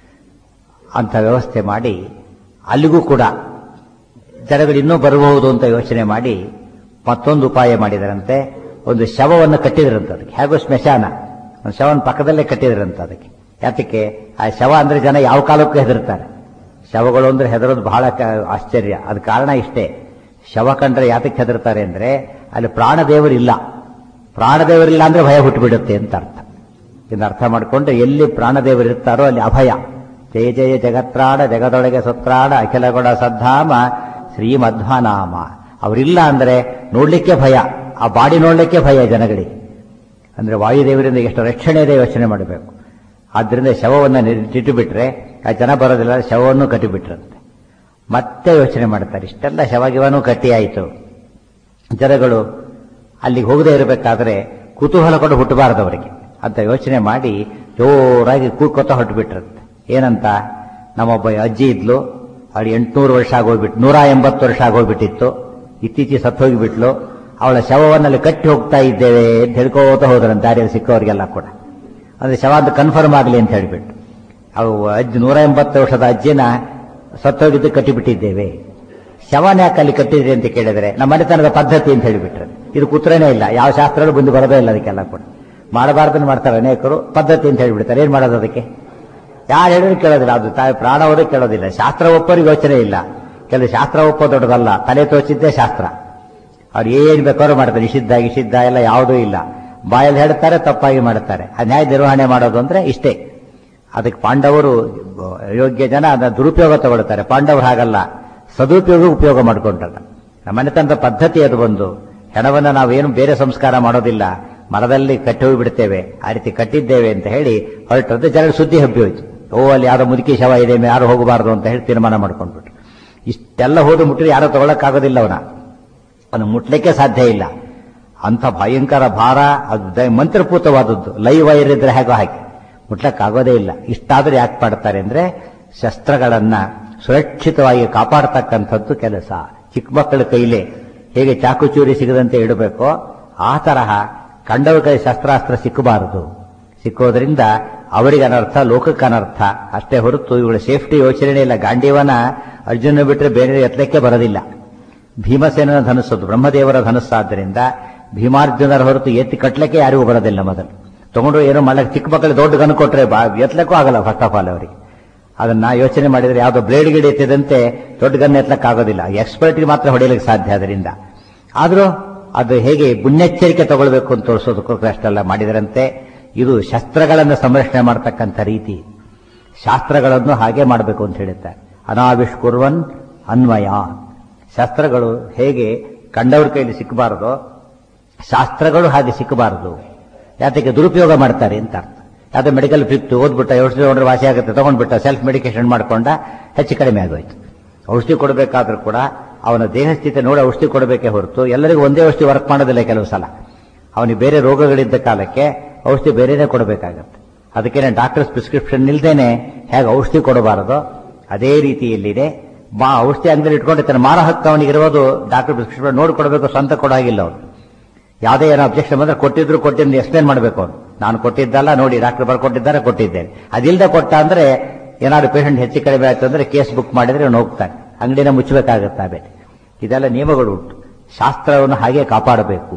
Speaker 1: ಅಂಥ ವ್ಯವಸ್ಥೆ ಮಾಡಿ ಅಲ್ಲಿಗೂ ಕೂಡ ಜನಗಳು ಇನ್ನೂ ಬರಬಹುದು ಅಂತ ಯೋಚನೆ ಮಾಡಿ ಮತ್ತೊಂದು ಉಪಾಯ ಮಾಡಿದರಂತೆ ಒಂದು ಶವವನ್ನು ಕಟ್ಟಿದ್ರಂತ ಅದಕ್ಕೆ ಹೇಗೂ ಸ್ಮಶಾನ ಒಂದು ಶವನ ಪಕ್ಕದಲ್ಲೇ ಕಟ್ಟಿದ್ರಂತ ಅದಕ್ಕೆ ಯಾತಕ್ಕೆ ಆ ಶವ ಅಂದ್ರೆ ಜನ ಯಾವ ಕಾಲಕ್ಕೂ ಹೆದರ್ತಾರೆ ಶವಗಳು ಅಂದ್ರೆ ಹೆದರೋದು ಬಹಳ ಆಶ್ಚರ್ಯ ಅದ ಕಾರಣ ಇಷ್ಟೇ ಶವ ಕಂಡ್ರೆ ಯಾತಕ್ಕೆ ಹೆದರ್ತಾರೆ ಅಂದ್ರೆ ಅಲ್ಲಿ ಪ್ರಾಣದೇವರಿಲ್ಲ ಪ್ರಾಣದೇವರಿಲ್ಲ ಅಂದ್ರೆ ಭಯ ಹುಟ್ಟುಬಿಡುತ್ತೆ ಅಂತ ಅರ್ಥ ಇದನ್ನ ಅರ್ಥ ಮಾಡಿಕೊಂಡ್ರೆ ಎಲ್ಲಿ ಪ್ರಾಣದೇವರಿರ್ತಾರೋ ಅಲ್ಲಿ ಅಭಯ ಜಯ ಜಯ ಜಗತ್ರಾಡ ಜಗದೊಳಗೆ ಸತ್ರಾಡ ಅಖಿಲಗೊಡ ಸದ್ಧಾಮ ಶ್ರೀಮಧ್ವನಾಮ ಅವರಿಲ್ಲ ಅಂದ್ರೆ ನೋಡ್ಲಿಕ್ಕೆ ಭಯ ಆ ಬಾಡಿ ನೋಡ್ಲಿಕ್ಕೆ ಭಯ ಜನಗಳಿಗೆ ಅಂದ್ರೆ ವಾಯುದೇವರಿಂದ ಎಷ್ಟು ರಕ್ಷಣೆ ಇದೆ ಯೋಚನೆ ಮಾಡಬೇಕು ಆದ್ರಿಂದ ಶವವನ್ನು ಇಟ್ಟುಬಿಟ್ರೆ ಆ ಜನ ಬರೋದಿಲ್ಲ ಶವವನ್ನು ಕಟ್ಟಿಬಿಟ್ರಂತೆ ಮತ್ತೆ ಯೋಚನೆ ಮಾಡ್ತಾರೆ ಇಷ್ಟೆಲ್ಲ ಶವಗಿವನೂ ಕಟ್ಟಿ ಆಯಿತು ಜನಗಳು ಅಲ್ಲಿಗೆ ಹೋಗದೇ ಇರಬೇಕಾದ್ರೆ ಕುತೂಹಲ ಕೂಡ ಹುಟ್ಟಬಾರದು ಅವರಿಗೆ ಅಂತ ಯೋಚನೆ ಮಾಡಿ ಜೋರಾಗಿ ಕೂಕೊತ್ತ ಹೊಟ್ಟುಬಿಟ್ರಂತೆ ಏನಂತ ನಮ್ಮೊಬ್ಬ ಅಜ್ಜಿ ಇದ್ಲು ಅವಳು ಎಂಟುನೂರು ವರ್ಷ ಆಗೋಗ್ಬಿಟ್ಟು ನೂರ ಎಂಬತ್ತು ವರ್ಷ ಆಗೋಗ್ಬಿಟ್ಟಿತ್ತು ಇತ್ತೀಚೆಗೆ ಸತ್ತು ಹೋಗಿಬಿಟ್ಲು ಅವಳ ಶವವನ್ನಲ್ಲಿ ಕಟ್ಟಿ ಹೋಗ್ತಾ ಇದ್ದೇವೆ ಅಂತ ಹೇಳ್ಕೋತ ಹೋದ್ರಂತೆ ದಾರಿಯಲ್ಲಿ ಸಿಕ್ಕವರಿಗೆಲ್ಲ ಕೂಡ ಅಂದ್ರೆ ಶವ ಅಂತ ಕನ್ಫರ್ಮ್ ಆಗಲಿ ಅಂತ ಹೇಳಿಬಿಟ್ಟು ಅವು ಅಜ್ಜಿ ನೂರ ಎಂಬತ್ತು ವರ್ಷದ ಅಜ್ಜಿನ ಸತ್ತೋಗಿದ್ದು ಕಟ್ಟಿಬಿಟ್ಟಿದ್ದೇವೆ ಶವನ ಯಾಕೆ ಅಲ್ಲಿ ಕಟ್ಟಿದ್ರಿ ಅಂತ ಕೇಳಿದ್ರೆ ನಮ್ಮ ಮನೆತನದ ಪದ್ಧತಿ ಅಂತ ಹೇಳಿಬಿಟ್ರೆ ಇದು ಕುತ್ರನೇ ಇಲ್ಲ ಯಾವ ಶಾಸ್ತ್ರಗಳು ಬಂದು ಬರೋದೇ ಇಲ್ಲ ಅದಕ್ಕೆಲ್ಲ ಕೂಡ ಮಾಡಬಾರ್ದನ್ನು ಮಾಡ್ತಾರೆ ಅನೇಕರು ಪದ್ಧತಿ ಅಂತ ಹೇಳಿಬಿಡ್ತಾರೆ ಏನ್ ಮಾಡೋದು ಅದಕ್ಕೆ ಯಾರು ಹೇಳಿದ್ರು ಕೇಳೋದಿಲ್ಲ ಅದು ತಾಯಿ ಪ್ರಾಣ ಹೋದ್ರೆ ಕೇಳೋದಿಲ್ಲ ಶಾಸ್ತ್ರ ಒಪ್ಪೋರಿಗೆ ಯೋಚನೆ ಇಲ್ಲ ಕೆಲವು ಶಾಸ್ತ್ರ ಒಪ್ಪೋ ದೊಡ್ಡದಲ್ಲ ತಲೆ ತೋಚಿದ್ದೇ ಶಾಸ್ತ್ರ ಅವ್ರು ಏನ್ ಬೇಕಾದ್ರೂ ಮಾಡ್ತಾರೆ ನಿಷಿದ್ಧ ನಿಷಿದ್ಧ ಎಲ್ಲ ಯಾವುದೂ ಇಲ್ಲ ಬಾಯಲ್ಲಿ ಹೇಳ್ತಾರೆ ತಪ್ಪಾಗಿ ಮಾಡ್ತಾರೆ ಆ ನ್ಯಾಯ ನಿರ್ವಹಣೆ ಮಾಡೋದು ಅಂದ್ರೆ ಇಷ್ಟೇ ಅದಕ್ಕೆ ಪಾಂಡವರು ಯೋಗ್ಯ ಜನ ಅದನ್ನ ದುರುಪಯೋಗ ತಗೊಳ್ತಾರೆ ಪಾಂಡವರು ಹಾಗಲ್ಲ ಸದುಪಯೋಗ ಉಪಯೋಗ ಮಾಡ್ಕೊಂಡ್ರಲ್ಲ ನಮ್ಮ ಮನೆತನದ ಪದ್ಧತಿ ಅದು ಒಂದು ಹೆಣವನ್ನ ನಾವೇನು ಬೇರೆ ಸಂಸ್ಕಾರ ಮಾಡೋದಿಲ್ಲ ಮರದಲ್ಲಿ ಕಟ್ಟಿ ಹೋಗ್ಬಿಡ್ತೇವೆ ಆ ರೀತಿ ಕಟ್ಟಿದ್ದೇವೆ ಅಂತ ಹೇಳಿ ಹೊರಟದ್ದು ಜನರ ಸುದ್ದಿ ಹಬ್ಬಿ ಹೋಯ್ತು ಓ ಅಲ್ಲಿ ಯಾರೋ ಮುದುಕಿ ಶವ ಇದೆ ಯಾರು ಹೋಗಬಾರದು ಅಂತ ಹೇಳಿ ತೀರ್ಮಾನ ಮಾಡ್ಕೊಂಡ್ಬಿಟ್ರು ಇಷ್ಟೆಲ್ಲ ಹೋದು ಮುಟ್ಟಿದ್ರೆ ಯಾರು ತಗೊಳಕ್ಕಾಗೋದಿಲ್ಲ ಅವನ ಅವನು ಮುಟ್ಲಿಕ್ಕೆ ಸಾಧ್ಯ ಇಲ್ಲ ಅಂಥ ಭಯಂಕರ ಭಾರ ಅದು ದ- ಮಂತ್ರಪೂತವಾದದ್ದು ಲೈವ್ ವೈರ್ ಇದ್ರೆ ಹೇಗೋ ಹಾಗೆ ಮುಟ್ಲಕ್ಕಾಗೋದೇ ಇಲ್ಲ ಇಷ್ಟಾದ್ರೂ ಯಾಕೆ ಮಾಡ್ತಾರೆ ಅಂದ್ರೆ ಶಸ್ತ್ರಗಳನ್ನ ಸುರಕ್ಷಿತವಾಗಿ ಕಾಪಾಡತಕ್ಕಂಥದ್ದು ಕೆಲಸ ಚಿಕ್ಕ ಮಕ್ಕಳ ಕೈಲೇ ಹೇಗೆ ಚಾಕುಚೂರಿ ಸಿಗದಂತೆ ಇಡಬೇಕೋ ಆ ತರಹ ಕಂಡವ ಕೈ ಶಸ್ತ್ರಾಸ್ತ್ರ ಸಿಕ್ಕಬಾರದು ಸಿಕ್ಕೋದ್ರಿಂದ ಅವರಿಗೆ ಅನರ್ಥ ಲೋಕಕ್ಕೆ ಅನರ್ಥ ಅಷ್ಟೇ ಹೊರತು ಇವುಗಳ ಸೇಫ್ಟಿ ಯೋಚನೆ ಇಲ್ಲ ಗಾಂಡೀವನ ಅರ್ಜುನ ಬಿಟ್ಟರೆ ಬೇರೆ ಎತ್ತಲಿಕ್ಕೆ ಬರೋದಿಲ್ಲ ಭೀಮಸೇನನ ಧನುಸ್ಸದು ಬ್ರಹ್ಮದೇವರ ಧನುಸ್ಸಾದ್ದರಿಂದ ಭೀಮಾರ್ಜುನರ ಹೊರತು ಎತ್ತಿ ಕಟ್ಲಿಕ್ಕೆ ಯಾರಿಗೂ ಬರೋದಿಲ್ಲ ಮೊದಲು ತಗೊಂಡು ಏನೋ ಮಾಡಕ್ಕೆ ಚಿಕ್ಕ ಮಕ್ಕಳು ದೊಡ್ಡ ಗನ್ ಕೊಟ್ರೆ ಬಾ ಎತ್ತಲಕ್ಕೂ ಆಗಲ್ಲ ಫಸ್ಟ್ ಆಫ್ ಆಲ್ ಅವರಿಗೆ ಅದನ್ನ ಯೋಚನೆ ಮಾಡಿದ್ರೆ ಯಾವುದೋ ಬ್ಲೇಡ್ ಗಿಡ ಎತ್ತಿದಂತೆ ದೊಡ್ಡ ಗನ್ ಎತ್ತಲಕ್ಕೆ ಆಗೋದಿಲ್ಲ ಎಕ್ಸ್ಪರ್ಟ್ಗೆ ಮಾತ್ರ ಹೊಡೆಯಲಿಕ್ಕೆ ಸಾಧ್ಯ ಅದರಿಂದ ಆದರೂ ಅದು ಹೇಗೆ ಮುನ್ನೆಚ್ಚರಿಕೆ ತಗೊಳ್ಬೇಕು ಅಂತ ತೋರಿಸೋದಕ್ಕೋಸ್ಕರ ಅಷ್ಟೆಲ್ಲ ಮಾಡಿದರಂತೆ ಇದು ಶಸ್ತ್ರಗಳನ್ನು ಸಂರಕ್ಷಣೆ ಮಾಡತಕ್ಕಂಥ ರೀತಿ ಶಾಸ್ತ್ರಗಳನ್ನು ಹಾಗೆ ಮಾಡಬೇಕು ಅಂತ ಹೇಳುತ್ತಾರೆ ಅನಾವಿಷ್ಕುರ್ವನ್ ಅನ್ವಯ ಶಾಸ್ತ್ರಗಳು ಹೇಗೆ ಕಂಡವ್ರ ಕೈಲಿ ಸಿಕ್ಕಬಾರದೋ ಶಾಸ್ತ್ರಗಳು ಹಾಗೆ ಸಿಕ್ಕಬಾರದು ಯಾತಕ್ಕೆ ದುರುಪಯೋಗ ಮಾಡ್ತಾರೆ ಅಂತ ಅರ್ಥ ಯಾವ್ದೋ ಮೆಡಿಕಲ್ ಫಿಫ್ತ್ ಓದ್ಬಿಟ್ಟ ಔಷಧಿ ತಗೊಂಡ್ರೆ ವಾಸಿ ಆಗುತ್ತೆ ತಗೊಂಡ್ಬಿಟ್ಟ ಸೆಲ್ಫ್ ಮೆಡಿಕೇಶನ್ ಮಾಡ್ಕೊಂಡ ಹೆಚ್ಚು ಕಡಿಮೆ ಆಗೋಯ್ತು ಔಷಧಿ ಕೊಡಬೇಕಾದ್ರೂ ಕೂಡ ಅವನ ದೇಹ ಸ್ಥಿತಿ ನೋಡಿ ಔಷಧಿ ಕೊಡಬೇಕೇ ಹೊರತು ಎಲ್ಲರಿಗೂ ಒಂದೇ ಔಷಧಿ ವರ್ಕ್ ಮಾಡೋದಿಲ್ಲ ಕೆಲವು ಸಲ ಅವನಿಗೆ ಬೇರೆ ರೋಗಗಳಿದ್ದ ಕಾಲಕ್ಕೆ ಔಷಧಿ ಬೇರೆನೇ ಕೊಡಬೇಕಾಗತ್ತೆ ಅದಕ್ಕೇನೆ ಡಾಕ್ಟರ್ಸ್ ಪ್ರಿಸ್ಕ್ರಿಪ್ಷನ್ ಇಲ್ದೇನೆ ಹೇಗೆ ಔಷಧಿ ಕೊಡಬಾರದೋ ಅದೇ ರೀತಿಯಲ್ಲಿದೆ ಬಾ ಔಷಧಿ ಅಂಗಡಿ ಇಟ್ಕೊಂಡಿರ್ತಾನೆ ಮಾರ ಹಕ್ಕು ಅವನಿಗೆ ಇರೋದು ಡಾಕ್ಟರ್ ಪ್ರಿಸ್ಕ್ರಿಪ್ಷನ್ ನೋಡಿ ಕೊಡಬೇಕು ಸ್ವಂತ ಕೊಡಾಗಿಲ್ಲ ಅವನು ಯಾವುದೇ ಏನೋ ಅಬ್ಜೆಕ್ಷನ್ ಬಂದ್ರೆ ಕೊಟ್ಟಿದ್ರು ಕೊಟ್ಟಿದ್ದು ಎಕ್ಸ್ಪ್ಲೇನ್ ಮಾಡಬೇಕು ಅವನು ನಾನು ಕೊಟ್ಟಿದ್ದಲ್ಲ ನೋಡಿ ಡಾಕ್ಟರ್ ಬರ್ಕೊಟ್ಟಿದ್ದಾರೆ ಕೊಟ್ಟಿದ್ದೇನೆ ಅದಿಲ್ಲದೆ ಕೊಟ್ಟ ಅಂದ್ರೆ ಏನಾದ್ರು ಪೇಷಂಟ್ ಹೆಚ್ಚು ಕಡಿಮೆ ಆಯ್ತು ಅಂದ್ರೆ ಕೇಸ್ ಬುಕ್ ಮಾಡಿದ್ರೆ ಅವನು ಹೋಗ್ತಾನೆ ಅಂಗಡಿನ ಮುಚ್ಚಬೇಕಾಗತ್ತೆ ಆಮೇಲೆ ಇದೆಲ್ಲ ನಿಯಮಗಳು ಉಂಟು ಶಾಸ್ತ್ರವನ್ನು ಹಾಗೆ ಕಾಪಾಡಬೇಕು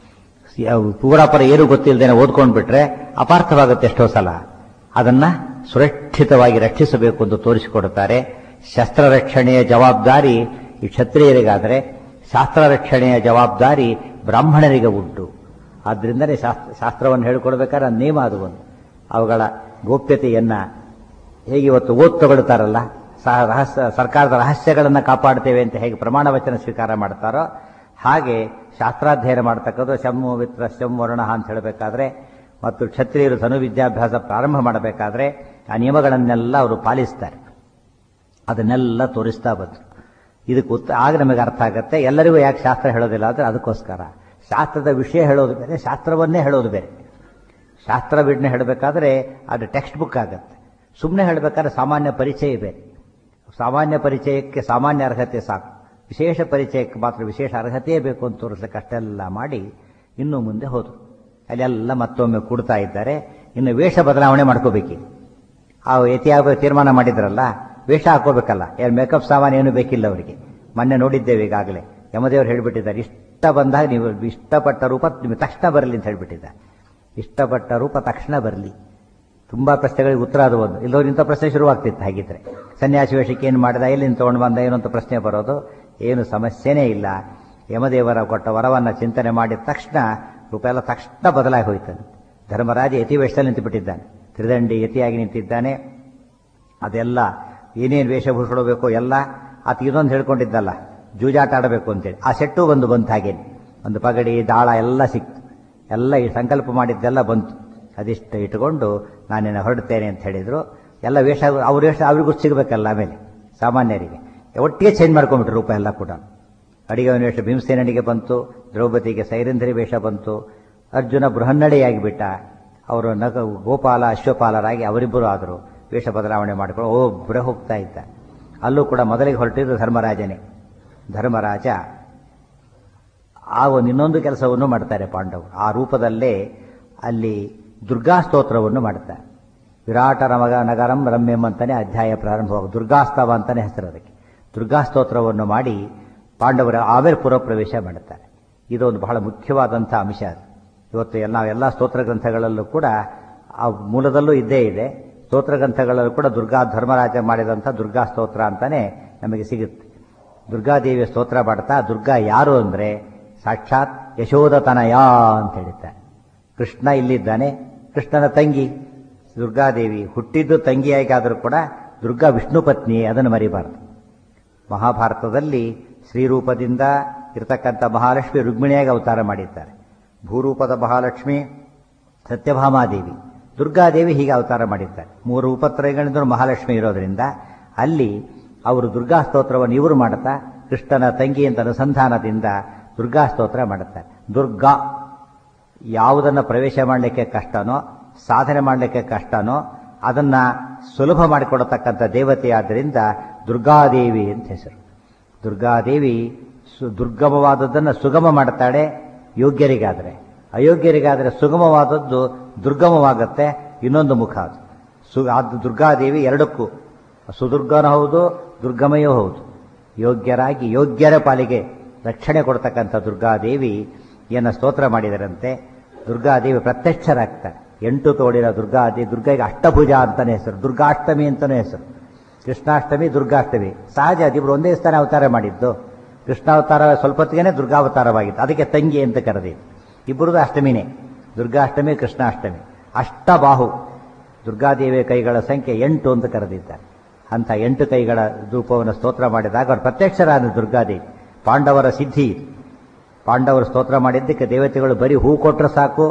Speaker 1: ಪೂರಾಪರ ಏನು ಗೊತ್ತಿಲ್ಲದೇನೆ ಓದ್ಕೊಂಡ್ ಬಿಟ್ರೆ ಅಪಾರ್ಥವಾಗುತ್ತೆ ಎಷ್ಟೋ ಸಲ ಅದನ್ನ ಸುರಕ್ಷಿತವಾಗಿ ರಕ್ಷಿಸಬೇಕು ಎಂದು ತೋರಿಸಿಕೊಡುತ್ತಾರೆ ಶಸ್ತ್ರ ರಕ್ಷಣೆಯ ಜವಾಬ್ದಾರಿ ಈ ಕ್ಷತ್ರಿಯರಿಗಾದರೆ ಶಾಸ್ತ್ರ ರಕ್ಷಣೆಯ ಜವಾಬ್ದಾರಿ ಬ್ರಾಹ್ಮಣರಿಗೆ ಉಂಟು ಆದ್ರಿಂದಲೇ ಶಾಸ್ತ್ರ ಶಾಸ್ತ್ರವನ್ನು ಹೇಳಿಕೊಡ್ಬೇಕಾದ್ರೆ ಅದು ನಿಯಮ ಅದು ಒಂದು ಅವುಗಳ ಗೋಪ್ಯತೆಯನ್ನ ಹೇಗೆ ಇವತ್ತು ಓದ್ ತಗೊಳ್ತಾರಲ್ಲ ಸಹ ರಹಸ್ಯ ಸರ್ಕಾರದ ರಹಸ್ಯಗಳನ್ನು ಕಾಪಾಡ್ತೇವೆ ಅಂತ ಹೇಗೆ ಪ್ರಮಾಣ ವಚನ ಸ್ವೀಕಾರ ಮಾಡ್ತಾರೋ ಹಾಗೆ ಶಾಸ್ತ್ರಾಧ್ಯಯನ ಮಾಡ್ತಕ್ಕದ್ದು ಶಮ್ಮು ವಿತ್ರ ಶಂ ವರ್ಣ ಅಂತ ಹೇಳಬೇಕಾದ್ರೆ ಮತ್ತು ಕ್ಷತ್ರಿಯರು ಧನು ವಿದ್ಯಾಭ್ಯಾಸ ಪ್ರಾರಂಭ ಮಾಡಬೇಕಾದ್ರೆ ಆ ನಿಯಮಗಳನ್ನೆಲ್ಲ ಅವರು ಪಾಲಿಸ್ತಾರೆ ಅದನ್ನೆಲ್ಲ ತೋರಿಸ್ತಾ ಬಂದರು ಇದಕ್ಕೆ ಉತ್ತ ಆಗ ನಮಗೆ ಅರ್ಥ ಆಗುತ್ತೆ ಎಲ್ಲರಿಗೂ ಯಾಕೆ ಶಾಸ್ತ್ರ ಹೇಳೋದಿಲ್ಲ ಅಂದರೆ ಅದಕ್ಕೋಸ್ಕರ ಶಾಸ್ತ್ರದ ವಿಷಯ ಹೇಳೋದು ಬೇರೆ ಶಾಸ್ತ್ರವನ್ನೇ ಹೇಳೋದು ಬೇರೆ ಶಾಸ್ತ್ರ ಬಿಡ್ನೆ ಹೇಳಬೇಕಾದ್ರೆ ಅದು ಟೆಕ್ಸ್ಟ್ ಬುಕ್ ಆಗುತ್ತೆ ಸುಮ್ಮನೆ ಹೇಳಬೇಕಾದ್ರೆ ಸಾಮಾನ್ಯ ಪರಿಚಯ ಬೇರೆ ಸಾಮಾನ್ಯ ಪರಿಚಯಕ್ಕೆ ಸಾಮಾನ್ಯ ಅರ್ಹತೆ ಸಾಕು ವಿಶೇಷ ಪರಿಚಯಕ್ಕೆ ಮಾತ್ರ ವಿಶೇಷ ಅರ್ಹತೆಯೇ ಬೇಕು ಅಂತ ತೋರಿಸ್ಲಿಕ್ಕೆ ಅಷ್ಟೆಲ್ಲ ಮಾಡಿ ಇನ್ನು ಮುಂದೆ ಹೋದರು ಅಲ್ಲೆಲ್ಲ ಮತ್ತೊಮ್ಮೆ ಕೂಡ್ತಾ ಇದ್ದಾರೆ ಇನ್ನು ವೇಷ ಬದಲಾವಣೆ ಮಾಡ್ಕೋಬೇಕಿ ಆ ಯತಿಯಾಗ ತೀರ್ಮಾನ ಮಾಡಿದ್ರಲ್ಲ ವೇಷ ಹಾಕೋಬೇಕಲ್ಲ ಏನು ಮೇಕಪ್ ಸಾಮಾನು ಏನು ಬೇಕಿಲ್ಲ ಅವರಿಗೆ ಮೊನ್ನೆ ನೋಡಿದ್ದೇವೆ ಈಗಾಗಲೇ ಯಮದೇವರು ಹೇಳಿಬಿಟ್ಟಿದ್ದಾರೆ ಇಷ್ಟ ಬಂದಾಗ ನೀವು ಇಷ್ಟಪಟ್ಟ ರೂಪ ನಿಮಗೆ ತಕ್ಷಣ ಬರಲಿ ಅಂತ ಹೇಳಿಬಿಟ್ಟಿದ್ದಾರೆ ಇಷ್ಟಪಟ್ಟ ರೂಪ ತಕ್ಷಣ ಬರಲಿ ತುಂಬಾ ಪ್ರಶ್ನೆಗಳಿಗೆ ಉತ್ತರ ಅದು ಒಂದು ಇಲ್ಲೋರು ಇಂಥ ಪ್ರಶ್ನೆ ಶುರುವಾಗ್ತಿತ್ತು ಹಾಗಿದ್ರೆ ಸನ್ಯಾಸಿ ವೇಷಕ್ಕೆ ಏನು ಮಾಡಿದ ಎಲ್ಲಿಂದ ತಗೊಂಡು ಬಂದ ಏನು ಅಂತ ಪ್ರಶ್ನೆ ಬರೋದು ಏನು ಸಮಸ್ಯೆನೇ ಇಲ್ಲ ಯಮದೇವರ ಕೊಟ್ಟ ವರವನ್ನ ಚಿಂತನೆ ಮಾಡಿದ ತಕ್ಷಣ ರೂಪ ಎಲ್ಲ ತಕ್ಷಣ ಬದಲಾಗಿ ಹೋಯ್ತಾನೆ ಧರ್ಮರಾಜ ಯತಿ ವೇಷದಲ್ಲಿ ನಿಂತುಬಿಟ್ಟಿದ್ದಾನೆ ತ್ರಿದಂಡಿ ಯತಿಯಾಗಿ ನಿಂತಿದ್ದಾನೆ ಅದೆಲ್ಲ ಏನೇನು ವೇಷಭೂಷಣಬೇಕು ಎಲ್ಲ ಆತ ಇದೊಂದು ಹೇಳ್ಕೊಂಡಿದ್ದಲ್ಲ ಜೂಜಾಟ ಆಡಬೇಕು ಅಂತೇಳಿ ಆ ಸೆಟ್ಟು ಒಂದು ಬಂತು ಹಾಗೇನೆ ಒಂದು ಪಗಡಿ ದಾಳ ಎಲ್ಲ ಸಿಕ್ತು ಎಲ್ಲ ಈ ಸಂಕಲ್ಪ ಮಾಡಿದ್ದೆಲ್ಲ ಬಂತು ಅದಿಷ್ಟು ಇಟ್ಕೊಂಡು ನಾನೇನು ಹೊರಡ್ತೇನೆ ಅಂತ ಹೇಳಿದ್ರು ಎಲ್ಲ ವೇಷ ಅವ್ರ ವೇಷ ಅವ್ರಿಗೂ ಸಿಗಬೇಕಲ್ಲ ಆಮೇಲೆ ಸಾಮಾನ್ಯರಿಗೆ ಒಟ್ಟಿಗೆ ಚೇಂಜ್ ಮಾಡ್ಕೊಂಡ್ಬಿಟ್ರು ರೂಪ ಎಲ್ಲ ಕೂಡ ಅಡಿಗೆ ವೇಷ ಭೀಮಸೇನಿಗೆ ಬಂತು ದ್ರೌಪದಿಗೆ ಸೈರಂಧರಿ ವೇಷ ಬಂತು ಅರ್ಜುನ ಬೃಹನ್ನಡೆಯಾಗಿ ಬಿಟ್ಟ ಅವರು ನಗ ಗೋಪಾಲ ಅಶ್ವಪಾಲರಾಗಿ ಅವರಿಬ್ಬರು ಆದರು ವೇಷ ಬದಲಾವಣೆ ಮಾಡಿಕೊಂಡು ಒಬ್ಬರೇ ಹೋಗ್ತಾ ಇದ್ದ ಅಲ್ಲೂ ಕೂಡ ಮೊದಲಿಗೆ ಹೊರಟಿದ್ದು ಧರ್ಮರಾಜನೇ ಧರ್ಮರಾಜ ಆ ಒಂದು ಇನ್ನೊಂದು ಕೆಲಸವನ್ನು ಮಾಡ್ತಾರೆ ಪಾಂಡವರು ಆ ರೂಪದಲ್ಲೇ ಅಲ್ಲಿ ದುರ್ಗಾ ಸ್ತೋತ್ರವನ್ನು ಮಾಡ್ತಾರೆ ವಿರಾಟ ನಮಗ ನಗರಂ ರಮ್ಯಂ ಅಂತಾನೆ ಅಧ್ಯಾಯ ಪ್ರಾರಂಭವಾಗ ದುರ್ಗಾಸ್ತವ ಅಂತಾನೆ ಹೆಸರು ಅದಕ್ಕೆ ದುರ್ಗಾ ಸ್ತೋತ್ರವನ್ನು ಮಾಡಿ ಪಾಂಡವರ ಆಮೇಲೆ ಪುರಪ್ರವೇಶ ಮಾಡುತ್ತಾರೆ ಇದೊಂದು ಬಹಳ ಮುಖ್ಯವಾದಂಥ ಅಂಶ ಅದು ಇವತ್ತು ಎಲ್ಲ ಎಲ್ಲ ಸ್ತೋತ್ರ ಗ್ರಂಥಗಳಲ್ಲೂ ಕೂಡ ಆ ಮೂಲದಲ್ಲೂ ಇದ್ದೇ ಇದೆ ಸ್ತೋತ್ರ ಗ್ರಂಥಗಳಲ್ಲೂ ಕೂಡ ದುರ್ಗಾ ಧರ್ಮರಾಜ ಮಾಡಿದಂಥ ದುರ್ಗಾ ಸ್ತೋತ್ರ ಅಂತಾನೆ ನಮಗೆ ಸಿಗುತ್ತೆ ದುರ್ಗಾದೇವಿಯ ಸ್ತೋತ್ರ ಮಾಡ್ತಾ ದುರ್ಗಾ ಯಾರು ಅಂದರೆ ಸಾಕ್ಷಾತ್ ಯಶೋದತನಯ ಅಂತ ಹೇಳ್ತಾರೆ ಕೃಷ್ಣ ಇಲ್ಲಿದ್ದಾನೆ ಕೃಷ್ಣನ ತಂಗಿ ದುರ್ಗಾದೇವಿ ಹುಟ್ಟಿದ್ದು ತಂಗಿಯಾಗಾದರೂ ಕೂಡ ದುರ್ಗಾ ವಿಷ್ಣು ಪತ್ನಿ ಅದನ್ನು ಮರಿಬಾರದು ಮಹಾಭಾರತದಲ್ಲಿ ಶ್ರೀರೂಪದಿಂದ ಇರತಕ್ಕಂಥ ಮಹಾಲಕ್ಷ್ಮಿ ರುಕ್ಮಿಣಿಯಾಗಿ ಅವತಾರ ಮಾಡಿದ್ದಾರೆ ಭೂರೂಪದ ಮಹಾಲಕ್ಷ್ಮಿ ಸತ್ಯಭಾಮಾದೇವಿ ದುರ್ಗಾದೇವಿ ಹೀಗೆ ಅವತಾರ ಮಾಡಿದ್ದಾರೆ ಮೂರು ಉಪತ್ರಯಗಳಿಂದ ಮಹಾಲಕ್ಷ್ಮಿ ಇರೋದ್ರಿಂದ ಅಲ್ಲಿ ಅವರು ದುರ್ಗಾ ಸ್ತೋತ್ರವನ್ನು ಇವರು ಮಾಡುತ್ತಾ ಕೃಷ್ಣನ ತಂಗಿ ಅಂತ ಅನುಸಂಧಾನದಿಂದ ದುರ್ಗಾ ಸ್ತೋತ್ರ ಮಾಡುತ್ತಾರೆ ದುರ್ಗಾ ಯಾವುದನ್ನು ಪ್ರವೇಶ ಮಾಡಲಿಕ್ಕೆ ಕಷ್ಟನೋ ಸಾಧನೆ ಮಾಡಲಿಕ್ಕೆ ಕಷ್ಟನೋ ಅದನ್ನ ಸುಲಭ ಮಾಡಿಕೊಡತಕ್ಕಂಥ ದೇವತೆ ಆದ್ದರಿಂದ ದುರ್ಗಾದೇವಿ ಅಂತ ಹೆಸರು ದುರ್ಗಾದೇವಿ ಸು ದುರ್ಗಮವಾದದ್ದನ್ನು ಸುಗಮ ಮಾಡ್ತಾಳೆ ಯೋಗ್ಯರಿಗಾದರೆ ಅಯೋಗ್ಯರಿಗಾದರೆ ಸುಗಮವಾದದ್ದು ದುರ್ಗಮವಾಗುತ್ತೆ ಇನ್ನೊಂದು ಮುಖ ಅದು ಸು ಅದು ದುರ್ಗಾದೇವಿ ಎರಡಕ್ಕೂ ಸುದುರ್ಗನೂ ಹೌದು ದುರ್ಗಮಯೂ ಹೌದು ಯೋಗ್ಯರಾಗಿ ಯೋಗ್ಯರ ಪಾಲಿಗೆ ರಕ್ಷಣೆ ಕೊಡ್ತಕ್ಕಂಥ ದುರ್ಗಾದೇವಿ ಏನ ಸ್ತೋತ್ರ ಮಾಡಿದರಂತೆ ದುರ್ಗಾದೇವಿ ಪ್ರತ್ಯಕ್ಷರಾಗ್ತಾರೆ ಎಂಟು ತೋಡಿರೋ ದುರ್ಗಾದೇವಿ ದುರ್ಗಾಗೆ ಅಷ್ಟಭುಜ ಅಂತಾನೆ ಹೆಸರು ದುರ್ಗಾಷ್ಟಮಿ ಅಂತಾನೆ ಹೆಸರು ಕೃಷ್ಣಾಷ್ಟಮಿ ದುರ್ಗಾಷ್ಟಮಿ ಸಹಜ ಅದಿಬ್ರು ಒಂದೇ ಸ್ಥಾನ ಅವತಾರ ಮಾಡಿದ್ದು ಕೃಷ್ಣಾವತಾರ ಸ್ವಲ್ಪ ಹೊತ್ತಿಗೆ ದುರ್ಗಾವತಾರವಾಗಿತ್ತು ಅದಕ್ಕೆ ತಂಗಿ ಅಂತ ಕರೆದಿತ್ತು ಇಬ್ಬರದು ಅಷ್ಟಮಿನೇ ದುರ್ಗಾಷ್ಟಮಿ ಕೃಷ್ಣಾಷ್ಟಮಿ ಅಷ್ಟಬಾಹು ದುರ್ಗಾದೇವಿಯ ಕೈಗಳ ಸಂಖ್ಯೆ ಎಂಟು ಅಂತ ಕರೆದಿದ್ದಾರೆ ಅಂತ ಎಂಟು ಕೈಗಳ ರೂಪವನ್ನು ಸ್ತೋತ್ರ ಮಾಡಿದಾಗ ಅವರು ಪ್ರತ್ಯಕ್ಷರಾದ ದುರ್ಗಾದೇವಿ ಪಾಂಡವರ ಸಿದ್ಧಿ ಪಾಂಡವರು ಸ್ತೋತ್ರ ಮಾಡಿದ್ದಕ್ಕೆ ದೇವತೆಗಳು ಬರೀ ಹೂ ಕೊಟ್ಟರೆ ಸಾಕು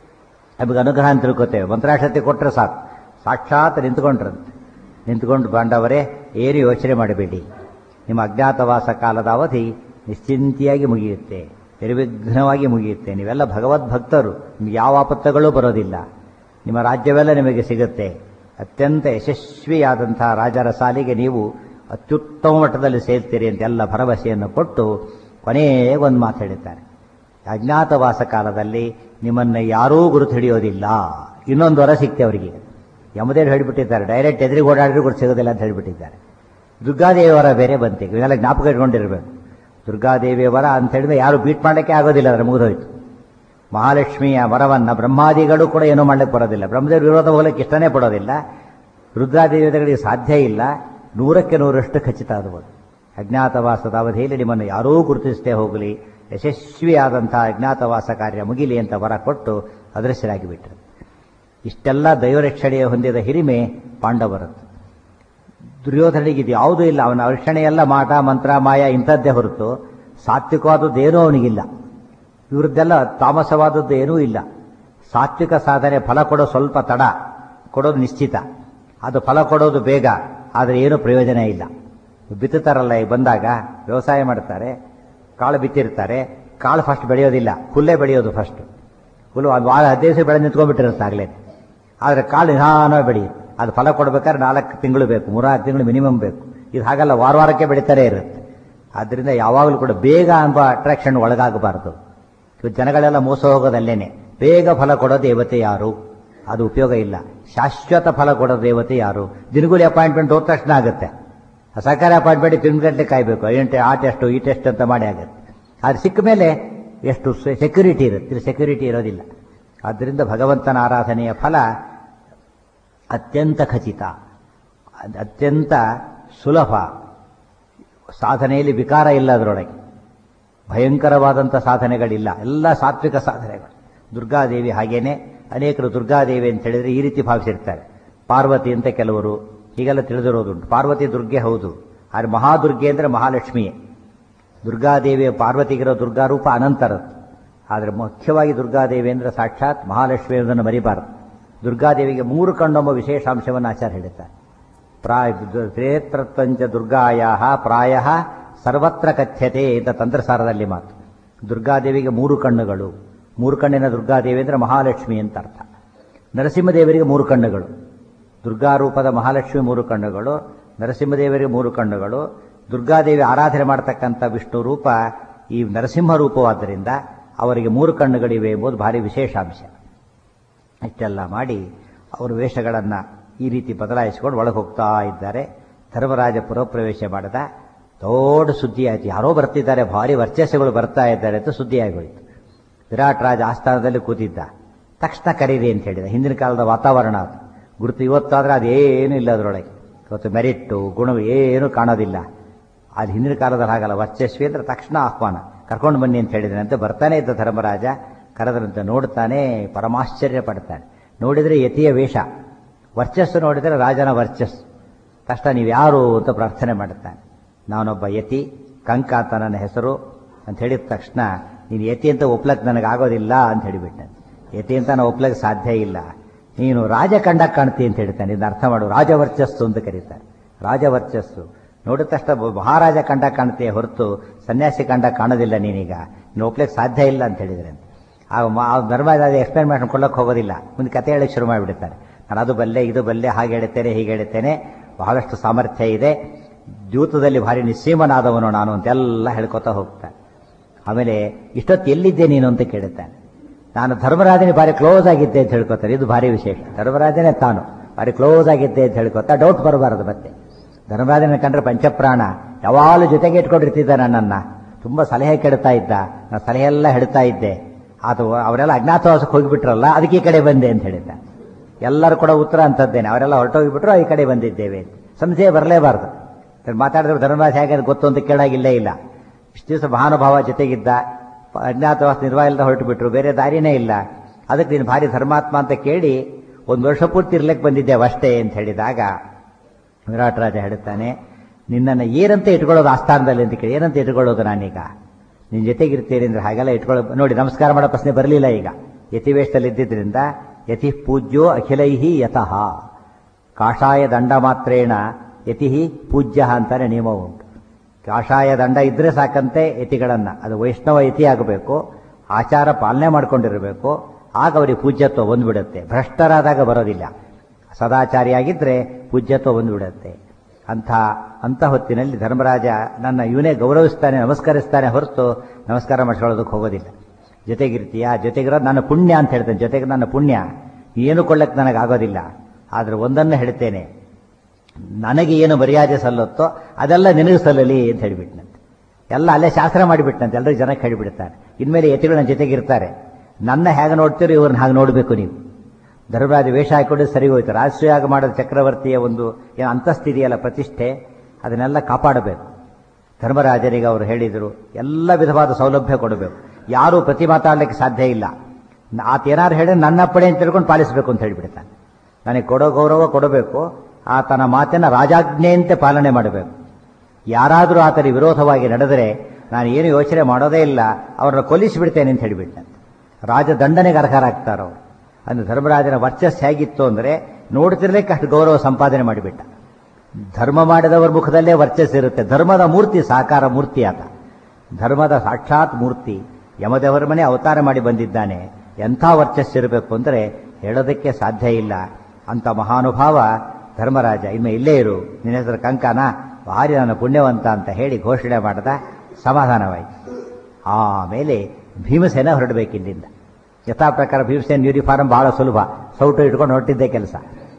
Speaker 1: ನಮಗೆ ಅನುಗ್ರಹ ಅಂತ ತಿಳ್ಕೊತೇವೆ ಮಂತ್ರಾಕ್ಷತೆ ಕೊಟ್ಟರೆ ಸಾಕು ಸಾಕ್ಷಾತ್ ನಿಂತ್ಕೊಂಡ್ರಂತೆ ನಿಂತ್ಕೊಂಡು ಪಾಂಡವರೇ ಏನು ಯೋಚನೆ ಮಾಡಬೇಡಿ ನಿಮ್ಮ ಅಜ್ಞಾತವಾಸ ಕಾಲದ ಅವಧಿ ನಿಶ್ಚಿಂತಿಯಾಗಿ ಮುಗಿಯುತ್ತೆ ನಿರ್ವಿಘ್ನವಾಗಿ ಮುಗಿಯುತ್ತೆ ನೀವೆಲ್ಲ ಭಗವದ್ ಭಕ್ತರು ನಿಮ್ಗೆ ಯಾವ ಆಪತ್ತುಗಳೂ ಬರೋದಿಲ್ಲ ನಿಮ್ಮ ರಾಜ್ಯವೆಲ್ಲ ನಿಮಗೆ ಸಿಗುತ್ತೆ ಅತ್ಯಂತ ಯಶಸ್ವಿಯಾದಂತಹ ರಾಜರ ಸಾಲಿಗೆ ನೀವು ಅತ್ಯುತ್ತಮ ಮಟ್ಟದಲ್ಲಿ ಸೇರ್ತೀರಿ ಅಂತ ಎಲ್ಲ ಭರವಸೆಯನ್ನು ಕೊಟ್ಟು ಕೊನೆಗೆ ಒಂದು ಮಾತು ಹೇಳಿದ್ದಾರೆ ಅಜ್ಞಾತವಾಸ ಕಾಲದಲ್ಲಿ ನಿಮ್ಮನ್ನು ಯಾರೂ ಗುರುತು ಹಿಡಿಯೋದಿಲ್ಲ ಇನ್ನೊಂದು ವರ ಸಿಕ್ತೆ ಅವರಿಗೆ ಯಮದೇವ್ರು ಹೇಳಿಬಿಟ್ಟಿದ್ದಾರೆ ಡೈರೆಕ್ಟ್ ಎದುರಿಗೆ ಓಡಾಡಿದ್ರು ಗುರುತು ಸಿಗೋದಿಲ್ಲ ಅಂತ ಹೇಳಿಬಿಟ್ಟಿದ್ದಾರೆ ದುರ್ಗಾದೇವಿ ವರ ಬೇರೆ ಬಂತೆ ಇವೆಲ್ಲ ಜ್ಞಾಪಕ ಇಟ್ಕೊಂಡಿರ್ಬೇಕು ದುರ್ಗಾದೇವಿಯ ವರ ಅಂತ ಹೇಳಿದ್ರೆ ಯಾರು ಬೀಟ್ ಮಾಡಲಿಕ್ಕೆ ಆಗೋದಿಲ್ಲ ಅದರ ಮುಗಿದೋಯ್ತು ಮಹಾಲಕ್ಷ್ಮಿಯ ವರವನ್ನ ಬ್ರಹ್ಮಾದಿಗಳು ಕೂಡ ಏನೂ ಮಾಡ್ಲಿಕ್ಕೆ ಬರೋದಿಲ್ಲ ಬ್ರಹ್ಮದೇವ್ರ ವಿರೋಧ ಹೋಗ್ಲಿಕ್ಕೆ ಇಷ್ಟನೇ ಪಡೋದಿಲ್ಲ ರುದ್ರಾದೇವತೆಗಳಿಗೆ ಸಾಧ್ಯ ಇಲ್ಲ ನೂರಕ್ಕೆ ನೂರಷ್ಟು ಖಚಿತ ಆಗಬಹುದು ಅಜ್ಞಾತವಾಸದ ಅವಧಿಯಲ್ಲಿ ನಿಮ್ಮನ್ನು ಯಾರೂ ಗುರುತಿಸದೆ ಹೋಗಲಿ ಯಶಸ್ವಿಯಾದಂತಹ ಅಜ್ಞಾತವಾಸ ಕಾರ್ಯ ಮುಗಿಲಿ ಅಂತ ವರ ಕೊಟ್ಟು ಅದೃಶ್ಯರಾಗಿ ಬಿಟ್ಟರು ಇಷ್ಟೆಲ್ಲ ದೈವರಕ್ಷಣೆಯ ಹೊಂದಿದ ಹಿರಿಮೆ ಪಾಂಡವರದ್ದು ದುರ್ಯೋಧನಿಗೆ ಇದು ಯಾವುದೂ ಇಲ್ಲ ಅವನ ರಕ್ಷಣೆಯೆಲ್ಲ ಮಾಟ ಮಂತ್ರ ಮಾಯ ಇಂಥದ್ದೇ ಹೊರತು ಸಾತ್ವಿಕವಾದದ್ದೇನೂ ಅವನಿಗಿಲ್ಲ ಇವ್ರದ್ದೆಲ್ಲ ತಾಮಸವಾದದ್ದು ಏನೂ ಇಲ್ಲ ಸಾತ್ವಿಕ ಸಾಧನೆ ಫಲ ಕೊಡೋ ಸ್ವಲ್ಪ ತಡ ಕೊಡೋದು ನಿಶ್ಚಿತ ಅದು ಫಲ ಕೊಡೋದು ಬೇಗ ಆದರೆ ಏನೂ ಪ್ರಯೋಜನ ಇಲ್ಲ ಬಿತ್ತುತ್ತಾರಲ್ಲ ಈಗ ಬಂದಾಗ ವ್ಯವಸಾಯ ಮಾಡ್ತಾರೆ ಕಾಳು ಬಿತ್ತಿರ್ತಾರೆ ಕಾಳು ಫಸ್ಟ್ ಬೆಳೆಯೋದಿಲ್ಲ ಹುಲ್ಲೇ ಬೆಳೆಯೋದು ಫಸ್ಟ್ ಹುಲ್ಲು ಒಂದು ವಾರ ಹದಿನೈದು ದಿವಸ ಬೆಳೆ ನಿಂತ್ಕೊಂಡ್ಬಿಟ್ಟಿರುತ್ತೆ ಆಗಲೇ ಆದರೆ ಕಾಳು ನಿಧಾನವಾಗಿ ಬೆಳೆಯುತ್ತೆ ಅದು ಫಲ ಕೊಡ್ಬೇಕಾದ್ರೆ ನಾಲ್ಕು ತಿಂಗಳು ಬೇಕು ಮೂರಾರು ತಿಂಗಳು ಮಿನಿಮಮ್ ಬೇಕು ಇದು ಹಾಗಲ್ಲ ವಾರ ವಾರಕ್ಕೆ ಬೆಳೀತಾನೆ ಇರುತ್ತೆ ಆದ್ದರಿಂದ ಯಾವಾಗಲೂ ಕೂಡ ಬೇಗ ಎಂಬ ಅಟ್ರಾಕ್ಷನ್ ಒಳಗಾಗಬಾರದು ಇವತ್ತು ಜನಗಳೆಲ್ಲ ಮೋಸ ಹೋಗೋದಲ್ಲೇನೆ ಬೇಗ ಫಲ ಕೊಡೋ ದೇವತೆ ಯಾರು ಅದು ಉಪಯೋಗ ಇಲ್ಲ ಶಾಶ್ವತ ಫಲ ಕೊಡೋ ದೇವತೆ ಯಾರು ದಿನಗೂಲಿ ಅಪಾಯಿಂಟ್ಮೆಂಟ್ ಹೋದ ತಕ್ಷಣ ಆಗುತ್ತೆ ಸರ್ಕಾರಿ ಅಪಾಯಿಂಟ್ಮೆಂಟ್ ತಿಂಗಟ್ಟಲೆ ಕಾಯಬೇಕು ಎಂಟು ಆ ಟೆಸ್ಟು ಈ ಟೆಸ್ಟ್ ಅಂತ ಮಾಡಿ ಆಗುತ್ತೆ ಅದು ಸಿಕ್ಕ ಮೇಲೆ ಎಷ್ಟು ಸೆಕ್ಯೂರಿಟಿ ಇರುತ್ತೆ ಇಲ್ಲಿ ಸೆಕ್ಯೂರಿಟಿ ಇರೋದಿಲ್ಲ ಆದ್ದರಿಂದ ಭಗವಂತನ ಆರಾಧನೆಯ ಫಲ ಅತ್ಯಂತ ಖಚಿತ ಅದ್- ಅತ್ಯಂತ ಸುಲಭ ಸಾಧನೆಯಲ್ಲಿ ವಿಕಾರ ಇಲ್ಲ ಅದರೊಳಗೆ ಭಯಂಕರವಾದಂಥ ಸಾಧನೆಗಳಿಲ್ಲ ಎಲ್ಲ ಸಾತ್ವಿಕ ಸಾಧನೆಗಳು ದುರ್ಗಾದೇವಿ ಹಾಗೇನೆ ಅನೇಕರು ದುರ್ಗಾದೇವಿ ಅಂತ ಹೇಳಿದ್ರೆ ಈ ರೀತಿ ಭಾವಿಸಿರ್ತಾರೆ ಪಾರ್ವತಿ ಅಂತ ಕೆಲವರು ಹೀಗೆಲ್ಲ ತಿಳಿದಿರೋದುಂಟು ಪಾರ್ವತಿ ದುರ್ಗೆ ಹೌದು ಆದರೆ ಮಹಾದುರ್ಗೆ ಅಂದರೆ ಮಹಾಲಕ್ಷ್ಮಿಯೇ ದುರ್ಗಾದೇವಿಯ ಪಾರ್ವತಿಗಿರೋ ದುರ್ಗಾರೂಪ ಅನಂತರದ್ದು ಆದರೆ ಮುಖ್ಯವಾಗಿ ದುರ್ಗಾದೇವಿ ಅಂದರೆ ಸಾಕ್ಷಾತ್ ಮಹಾಲಕ್ಷ್ಮಿ ಎಂಬುದನ್ನು ಮರಿಬಾರದು ದುರ್ಗಾದೇವಿಗೆ ಮೂರು ಕಣ್ಣೆಂಬ ವಿಶೇಷಾಂಶವನ್ನು ಆಚಾರ್ಯ ಹೇಳುತ್ತಾರೆ ಪ್ರಾಯ ತ್ರೇತ್ರತ್ವಂಚ ದುರ್ಗಾಯ ಪ್ರಾಯ ಸರ್ವತ್ರ ಕಥ್ಯತೆ ಅಂತ ತಂತ್ರಸಾರದಲ್ಲಿ ಮಾತು ದುರ್ಗಾದೇವಿಗೆ ಮೂರು ಕಣ್ಣುಗಳು ಮೂರು ಕಣ್ಣಿನ ದುರ್ಗಾದೇವಿ ಅಂದರೆ ಮಹಾಲಕ್ಷ್ಮಿ ಅಂತ ಅರ್ಥ ನರಸಿಂಹದೇವರಿಗೆ ಮೂರು ಕಣ್ಣುಗಳು ದುರ್ಗಾರೂಪದ ಮಹಾಲಕ್ಷ್ಮಿ ಮೂರು ಕಣ್ಣುಗಳು ನರಸಿಂಹದೇವರಿಗೆ ಮೂರು ಕಣ್ಣುಗಳು ದುರ್ಗಾದೇವಿ ಆರಾಧನೆ ಮಾಡತಕ್ಕಂಥ ವಿಷ್ಣು ರೂಪ ಈ ನರಸಿಂಹ ರೂಪವಾದ್ದರಿಂದ ಅವರಿಗೆ ಮೂರು ಕಣ್ಣುಗಳಿವೆ ಎಂಬುದು ಭಾರಿ ವಿಶೇಷಾಂಶ ಇಷ್ಟೆಲ್ಲ ಮಾಡಿ ಅವರು ವೇಷಗಳನ್ನು ಈ ರೀತಿ ಬದಲಾಯಿಸಿಕೊಂಡು ಒಳಗೆ ಹೋಗ್ತಾ ಇದ್ದಾರೆ ಧರ್ಮರಾಜ ಪುರಪ್ರವೇಶ ಮಾಡಿದ ದೊಡ್ಡ ಸುದ್ದಿ ಆಯ್ತು ಯಾರೋ ಬರ್ತಿದ್ದಾರೆ ಭಾರಿ ವರ್ಚಸ್ಸುಗಳು ಬರ್ತಾ ಇದ್ದಾರೆ ಅಂತ ಸುದ್ದಿ ಆಗೋಯ್ತು ವಿರಾಟ್ ರಾಜ ಆಸ್ಥಾನದಲ್ಲಿ ಕೂತಿದ್ದ ತಕ್ಷಣ ಕರೀರಿ ಅಂತ ಹೇಳಿದ ಹಿಂದಿನ ಕಾಲದ ವಾತಾವರಣ ಅದು ಗುರುತು ಇವತ್ತಾದ್ರೆ ಅದೇನೂ ಇಲ್ಲ ಅದರೊಳಗೆ ಇವತ್ತು ಮೆರಿಟ್ಟು ಗುಣ ಏನೂ ಕಾಣೋದಿಲ್ಲ ಅದು ಹಿಂದಿನ ಕಾಲದಲ್ಲಿ ಹಾಗಲ್ಲ ವರ್ಚಸ್ವಿ ಅಂದ್ರೆ ತಕ್ಷಣ ಆಹ್ವಾನ ಕರ್ಕೊಂಡು ಬನ್ನಿ ಅಂತ ಹೇಳಿದನಂತೆ ಬರ್ತಾನೆ ಇದ್ದ ಧರ್ಮರಾಜ ಕರೆದ್ರಂತೆ ನೋಡ್ತಾನೆ ಪರಮಾಶ್ಚರ್ಯ ಪಡ್ತಾನೆ ನೋಡಿದರೆ ಯತಿಯ ವೇಷ ವರ್ಚಸ್ಸು ನೋಡಿದರೆ ರಾಜನ ವರ್ಚಸ್ಸು ತಕ್ಷಣ ನೀವು ಯಾರು ಅಂತ ಪ್ರಾರ್ಥನೆ ಮಾಡುತ್ತಾನೆ ನಾನೊಬ್ಬ ಯತಿ ಕಂಕ ಅಂತ ನನ್ನ ಹೆಸರು ಅಂತ ಹೇಳಿದ ತಕ್ಷಣ ನೀನು ಯತಿ ಅಂತ ಒಪ್ಲಕ್ಕೆ ನನಗೆ ಆಗೋದಿಲ್ಲ ಅಂತ ಹೇಳಿಬಿಟ್ಟೆ ಯತಿ ಅಂತ ನಾನು ಒಪ್ಲಕ್ಕೆ ಸಾಧ್ಯ ಇಲ್ಲ ನೀನು ರಾಜ ಕಂಡ ಕಾಣ್ತಿ ಅಂತ ಹೇಳ್ತಾನೆ ಇದನ್ನ ಅರ್ಥ ಮಾಡು ರಾಜವರ್ಚಸ್ಸು ಅಂತ ಕರೀತಾರೆ ರಾಜವರ್ಚಸ್ಸು ನೋಡಿದ ತಕ್ಷಣ ಮಹಾರಾಜ ಕಂಡ ಕಾಣ್ತೀಯ ಹೊರತು ಸನ್ಯಾಸಿ ಕಂಡ ಕಾಣೋದಿಲ್ಲ ನೀನೀಗ ನೀನು ಒಪ್ಲಕ್ಕೆ ಸಾಧ್ಯ ಇಲ್ಲ ಅಂತ ಹೇಳಿದ್ರೆ ಆ ಧರ್ಮರಾಜ ಎಕ್ಸ್ಪ್ಲೇನ್ ಮಾಡ್ಕೊಳ್ಳೋಕೆ ಹೋಗೋದಿಲ್ಲ ಮುಂದೆ ಕತೆ ಹೇಳಕ್ಕೆ ಶುರು ಮಾಡಿಬಿಡ್ತಾರೆ ನಾನು ಅದು ಬಲ್ಲೆ ಇದು ಬಲ್ಲೆ ಹಾಗೆ ಹೇಳುತ್ತೇನೆ ಹೀಗೆ ಹೇಳುತ್ತೇನೆ ಬಹಳಷ್ಟು ಸಾಮರ್ಥ್ಯ ಇದೆ ದ್ಯೂತದಲ್ಲಿ ಭಾರಿ ನಿಸ್ಸೀಮನಾದವನು ನಾನು ಅಂತೆಲ್ಲ ಹೇಳ್ಕೊತಾ ಹೋಗ್ತಾನೆ ಆಮೇಲೆ ಇಷ್ಟೊತ್ತು ಎಲ್ಲಿದ್ದೆ ನೀನು ಅಂತ ಕೇಳುತ್ತಾನೆ ನಾನು ಧರ್ಮರಾಜನೇ ಭಾರಿ ಕ್ಲೋಸ್ ಆಗಿದ್ದೆ ಅಂತ ಹೇಳ್ಕೊತಾರೆ ಇದು ಭಾರಿ ವಿಶೇಷ ಧರ್ಮರಾಜನೇ ತಾನು ಭಾರಿ ಕ್ಲೋಸ್ ಆಗಿದ್ದೆ ಅಂತ ಹೇಳ್ಕೊತಾ ಡೌಟ್ ಬರಬಾರದು ಮತ್ತೆ ಧರ್ಮರಾಜನ ಕಂಡ್ರೆ ಪಂಚಪ್ರಾಣ ಯಾವಾಗಲೂ ಜೊತೆಗೆ ಇಟ್ಕೊಂಡಿರ್ತಿದ್ದ ನನ್ನನ್ನ ತುಂಬಾ ಸಲಹೆ ಕೆಡ್ತಾ ಇದ್ದ ನಾನು ಸಲಹೆ ಎಲ್ಲ ಹೇಳ್ತಾ ಇದ್ದೆ ಅದು ಅವರೆಲ್ಲ ಅಜ್ಞಾತವಾಸಕ್ಕೆ ಹೋಗಿಬಿಟ್ರಲ್ಲ ಅದಕ್ಕೆ ಈ ಕಡೆ ಬಂದೆ ಅಂತ ಹೇಳಿದ್ದ ಎಲ್ಲರೂ ಕೂಡ ಉತ್ತರ ಅಂತದ್ದೇನೆ ಅವರೆಲ್ಲ ಹೊರಟೋಗಿಬಿಟ್ರು ಈ ಕಡೆ ಬಂದಿದ್ದೇವೆ ಸಂಶಯ ಬರಲೇಬಾರದು ಮಾತಾಡಿದ್ರೆ ಧರ್ಮರಾಜ ಹೇಗೆ ಗೊತ್ತು ಅಂತ ಕೇಳಾಗಿಲ್ಲೇ ಇಲ್ಲ ಇಷ್ಟು ದಿವಸ ಮಹಾನುಭಾವ ಜೊತೆಗಿದ್ದ ಅಜ್ಞಾತವಾಸ ನಿರ್ವಾಹ ಇಲ್ಲದ ಹೊರಟು ಬಿಟ್ರು ಬೇರೆ ದಾರಿನೇ ಇಲ್ಲ ಅದಕ್ಕೆ ನೀನು ಭಾರಿ ಧರ್ಮಾತ್ಮ ಅಂತ ಕೇಳಿ ಒಂದು ವರ್ಷ ಪೂರ್ತಿ ಇರ್ಲಿಕ್ಕೆ ಬಂದಿದ್ದೇವೆ ಅಷ್ಟೇ ಅಂತ ಹೇಳಿದಾಗ ವಿರಾಟ್ ರಾಜ ಹೇಳುತ್ತಾನೆ ನಿನ್ನನ್ನು ಏನಂತ ಇಟ್ಕೊಳ್ಳೋದು ಆಸ್ಥಾನದಲ್ಲಿ ಅಂತ ಕೇಳಿ ಏನಂತ ಇಟ್ಕೊಳ್ಳೋದು ನಾನೀಗ ನಿನ್ನ ಜೊತೆಗಿರ್ತೀನಿ ಅಂದ್ರೆ ಹಾಗೆಲ್ಲ ಇಟ್ಕೊಳ್ಳೋ ನೋಡಿ ನಮಸ್ಕಾರ ಮಾಡೋ ಪ್ರಶ್ನೆ ಬರಲಿಲ್ಲ ಈಗ ಯತಿವೇಶದಲ್ಲಿ ಇದ್ದಿದ್ರಿಂದ ಯತಿ ಪೂಜ್ಯೋ ಅಖಿಲೈಹಿ ಯತಃ ಕಾಷಾಯ ದಂಡ ಮಾತ್ರೇಣ ಯತಿ ಪೂಜ್ಯ ಅಂತಾನೆ ನಿಯಮ ಉಂಟು ಕಾಷಾಯ ದಂಡ ಇದ್ರೆ ಸಾಕಂತೆ ಯತಿಗಳನ್ನ ಅದು ವೈಷ್ಣವ ಯತಿ ಆಗಬೇಕು ಆಚಾರ ಪಾಲನೆ ಮಾಡ್ಕೊಂಡಿರಬೇಕು ಆಗ ಅವರಿಗೆ ಪೂಜ್ಯತ್ವ ಬಂದ್ಬಿಡುತ್ತೆ ಭ್ರಷ್ಟರಾದಾಗ ಬರೋದಿಲ್ಲ ಸದಾಚಾರಿಯಾಗಿದ್ರೆ ಪೂಜ್ಯತ್ವ ಬಂದ್ಬಿಡುತ್ತೆ ಅಂಥ ಅಂಥ ಹೊತ್ತಿನಲ್ಲಿ ಧರ್ಮರಾಜ ನನ್ನ ಇವನೇ ಗೌರವಿಸ್ತಾನೆ ನಮಸ್ಕರಿಸ್ತಾನೆ ಹೊರತು ನಮಸ್ಕಾರ ಮಾಡಿಸ್ಕೊಳ್ಳೋದಕ್ಕೆ ಹೋಗೋದಿಲ್ಲ ಜೊತೆಗಿರ್ತೀಯ ಜೊತೆಗಿರೋದು ನನ್ನ ಪುಣ್ಯ ಅಂತ ಹೇಳ್ತೇನೆ ಜೊತೆಗೆ ನನ್ನ ಪುಣ್ಯ ಏನು ಕೊಳ್ಳಕ್ಕೆ ನನಗಾಗೋದಿಲ್ಲ ಆದರೆ ಒಂದನ್ನು ಹೇಳ್ತೇನೆ ನನಗೆ ಏನು ಮರ್ಯಾದೆ ಸಲ್ಲುತ್ತೋ ಅದೆಲ್ಲ ನಿನಗೆ ಸಲ್ಲಲಿ ಅಂತ ಹೇಳಿಬಿಟ್ನಂತೆ ಎಲ್ಲ ಅಲ್ಲೇ ಶಾಸ್ತ್ರ ಮಾಡಿಬಿಟ್ನಂತೆ ಎಲ್ಲರೂ ಜನಕ್ಕೆ ಹೇಳಿಬಿಡ್ತಾರೆ ಇನ್ಮೇಲೆ ಯತಿಗಳು ನನ್ನ ಜೊತೆಗಿರ್ತಾರೆ ನನ್ನ ಹೇಗೆ ನೋಡ್ತೀರೋ ಇವ್ರನ್ನ ಹಾಗೆ ನೋಡಬೇಕು ನೀವು ಧರ್ಮರಾಜ ವೇಷ ಹಾಕೊಂಡು ಸರಿ ಹೋಯ್ತು ರಾಷ್ಟ್ರೀಯಾಗ ಮಾಡೋದು ಚಕ್ರವರ್ತಿಯ ಒಂದು ಏನು ಅಂತಸ್ತಿದೆಯಲ್ಲ ಪ್ರತಿಷ್ಠೆ ಅದನ್ನೆಲ್ಲ ಕಾಪಾಡಬೇಕು ಧರ್ಮರಾಜನಿಗೆ ಅವರು ಹೇಳಿದರು ಎಲ್ಲ ವಿಧವಾದ ಸೌಲಭ್ಯ ಕೊಡಬೇಕು ಯಾರೂ ಪ್ರತಿ ಮಾತಾಡಲಿಕ್ಕೆ ಸಾಧ್ಯ ಇಲ್ಲ ಆತ ಏನಾರು ಹೇಳಿ ನನ್ನ ಪಡೆ ಅಂತ ತಿಳ್ಕೊಂಡು ಪಾಲಿಸಬೇಕು ಅಂತ ಹೇಳಿಬಿಡ್ತಾನೆ ನನಗೆ ಕೊಡೋ ಗೌರವ ಕೊಡಬೇಕು ಆತನ ಮಾತನ್ನ ರಾಜಾಜ್ಞೆಯಂತೆ ಪಾಲನೆ ಮಾಡಬೇಕು ಯಾರಾದರೂ ಆತನ ವಿರೋಧವಾಗಿ ನಡೆದರೆ ನಾನು ಏನು ಯೋಚನೆ ಮಾಡೋದೇ ಇಲ್ಲ ಅವರನ್ನು ಕೊಲ್ಲಿಸಿಬಿಡ್ತೇನೆ ಅಂತ ಹೇಳಿಬಿಟ್ಟಂತೆ ರಾಜದಂಡನೆಗೆ ಅರ್ಹರಾಗ್ತಾರೋ ಅಂದ್ರೆ ಧರ್ಮರಾಜನ ವರ್ಚಸ್ ಹೇಗಿತ್ತು ಅಂದರೆ ನೋಡ್ತಿರ್ಲಿಕ್ಕೆ ಅಷ್ಟು ಗೌರವ ಸಂಪಾದನೆ ಮಾಡಿಬಿಟ್ಟ ಧರ್ಮ ಮಾಡಿದವರ ಮುಖದಲ್ಲೇ ವರ್ಚಸ್ ಇರುತ್ತೆ ಧರ್ಮದ ಮೂರ್ತಿ ಸಾಕಾರ ಮೂರ್ತಿ ಆತ ಧರ್ಮದ ಸಾಕ್ಷಾತ್ ಮೂರ್ತಿ ಯಮದೇವರ ಮನೆ ಅವತಾರ ಮಾಡಿ ಬಂದಿದ್ದಾನೆ ಎಂಥ ವರ್ಚಸ್ಸಿರಬೇಕು ಅಂದರೆ ಹೇಳೋದಕ್ಕೆ ಸಾಧ್ಯ ಇಲ್ಲ ಅಂತ ಮಹಾನುಭಾವ ಧರ್ಮರಾಜ ಇನ್ನು ಇಲ್ಲೇ ಇರು ನಿನ್ನ ಹೆಸರು ಕಂಕನ ಭಾರಿ ನನ್ನ ಪುಣ್ಯವಂತ ಅಂತ ಹೇಳಿ ಘೋಷಣೆ ಮಾಡದ ಸಮಾಧಾನವಾಯಿತು ಆಮೇಲೆ ಭೀಮಸೇನ ಹೊರಡಬೇಕಿಲ್ಲಿಂದ ಯಥಾ ಪ್ರಕಾರ ಭೀಮಸೇನ ಯೂನಿಫಾರ್ಮ್ ಬಹಳ ಸುಲಭ ಸೌಟು ಇಟ್ಕೊಂಡು ಹೊರಟಿದ್ದೆ ಕೆಲಸ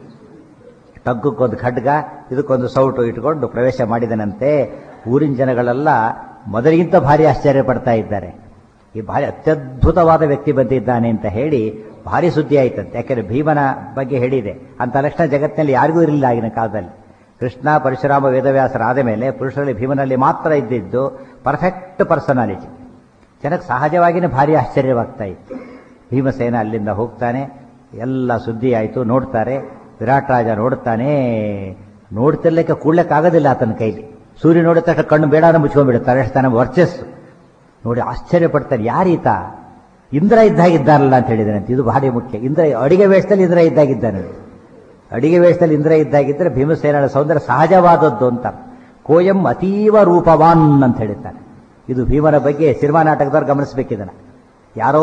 Speaker 1: ಟಗ್ಗಕ್ಕೊಂದು ಖಡ್ಗ ಇದಕ್ಕೊಂದು ಸೌಟು ಇಟ್ಕೊಂಡು ಪ್ರವೇಶ ಮಾಡಿದನಂತೆ ಊರಿನ ಜನಗಳೆಲ್ಲ ಮೊದಲಿಗಿಂತ ಭಾರಿ ಆಶ್ಚರ್ಯ ಪಡ್ತಾ ಇದ್ದಾರೆ ಈ ಭಾರಿ ಅತ್ಯದ್ಭುತವಾದ ವ್ಯಕ್ತಿ ಬಂದಿದ್ದಾನೆ ಅಂತ ಹೇಳಿ ಭಾರಿ ಸುದ್ದಿ ಆಯ್ತಂತೆ ಯಾಕೆಂದ್ರೆ ಭೀಮನ ಬಗ್ಗೆ ಹೇಳಿದೆ ಅಂತ ಲಕ್ಷಣ ಜಗತ್ತಿನಲ್ಲಿ ಯಾರಿಗೂ ಇರಲಿಲ್ಲ ಆಗಿನ ಕಾಲದಲ್ಲಿ ಕೃಷ್ಣ ಪರಶುರಾಮ ವೇದವ್ಯಾಸರಾದ ಮೇಲೆ ಪುರುಷರಲ್ಲಿ ಭೀಮನಲ್ಲಿ ಮಾತ್ರ ಇದ್ದಿದ್ದು ಪರ್ಫೆಕ್ಟ್ ಪರ್ಸನಾಲಿಟಿ ಜನಕ್ಕೆ ಸಹಜವಾಗಿಯೇ ಭಾರಿ ಆಶ್ಚರ್ಯವಾಗ್ತಾ ಇತ್ತು ಭೀಮಸೇನ ಅಲ್ಲಿಂದ ಹೋಗ್ತಾನೆ ಎಲ್ಲ ಸುದ್ದಿ ಆಯಿತು ನೋಡ್ತಾರೆ ವಿರಾಟ್ ರಾಜ ನೋಡ್ತಾನೆ ನೋಡ್ತಿರ್ಲಿಕ್ಕೆ ಕೂಡ್ಲಿಕ್ಕಾಗೋದಿಲ್ಲ ಆತನ ಕೈಲಿ ಸೂರ್ಯ ನೋಡಿದ ತಕ್ಷಣ ಕಣ್ಣು ಬೇಡಾನ ಮುಚ್ಕೊಂಡ್ಬಿಡುತ್ತಾರೆ ಅಷ್ಟು ವರ್ಚಸ್ ನೋಡಿ ಆಶ್ಚರ್ಯ ಪಡ್ತಾರೆ ಯಾರೀತ ಇಂದ್ರ ಇದ್ದಾಗಿದ್ದಾರಲ್ಲ ಅಂತ ಹೇಳಿದಾನಂತೆ ಇದು ಭಾರಿ ಮುಖ್ಯ ಇಂದ್ರ ಅಡಿಗೆ ವೇಷದಲ್ಲಿ ಇಂದ್ರ ಇದ್ದಾಗಿದ್ದಾನೆ ಅಡಿಗೆ ವೇಷದಲ್ಲಿ ಇಂದ್ರ ಇದ್ದಾಗಿದ್ದರೆ ಭೀಮಸೇನ ಸೌಂದರ್ಯ ಸಹಜವಾದದ್ದು ಅಂತ ಕೋಯಂ ಅತೀವ ರೂಪವಾನ್ ಅಂತ ಹೇಳಿದ್ದಾನೆ ಇದು ಭೀಮನ ಬಗ್ಗೆ ಸಿನಿಮಾ ನಾಟಕದವ್ರು ಗಮನಿಸಬೇಕಿದನ ಯಾರೋ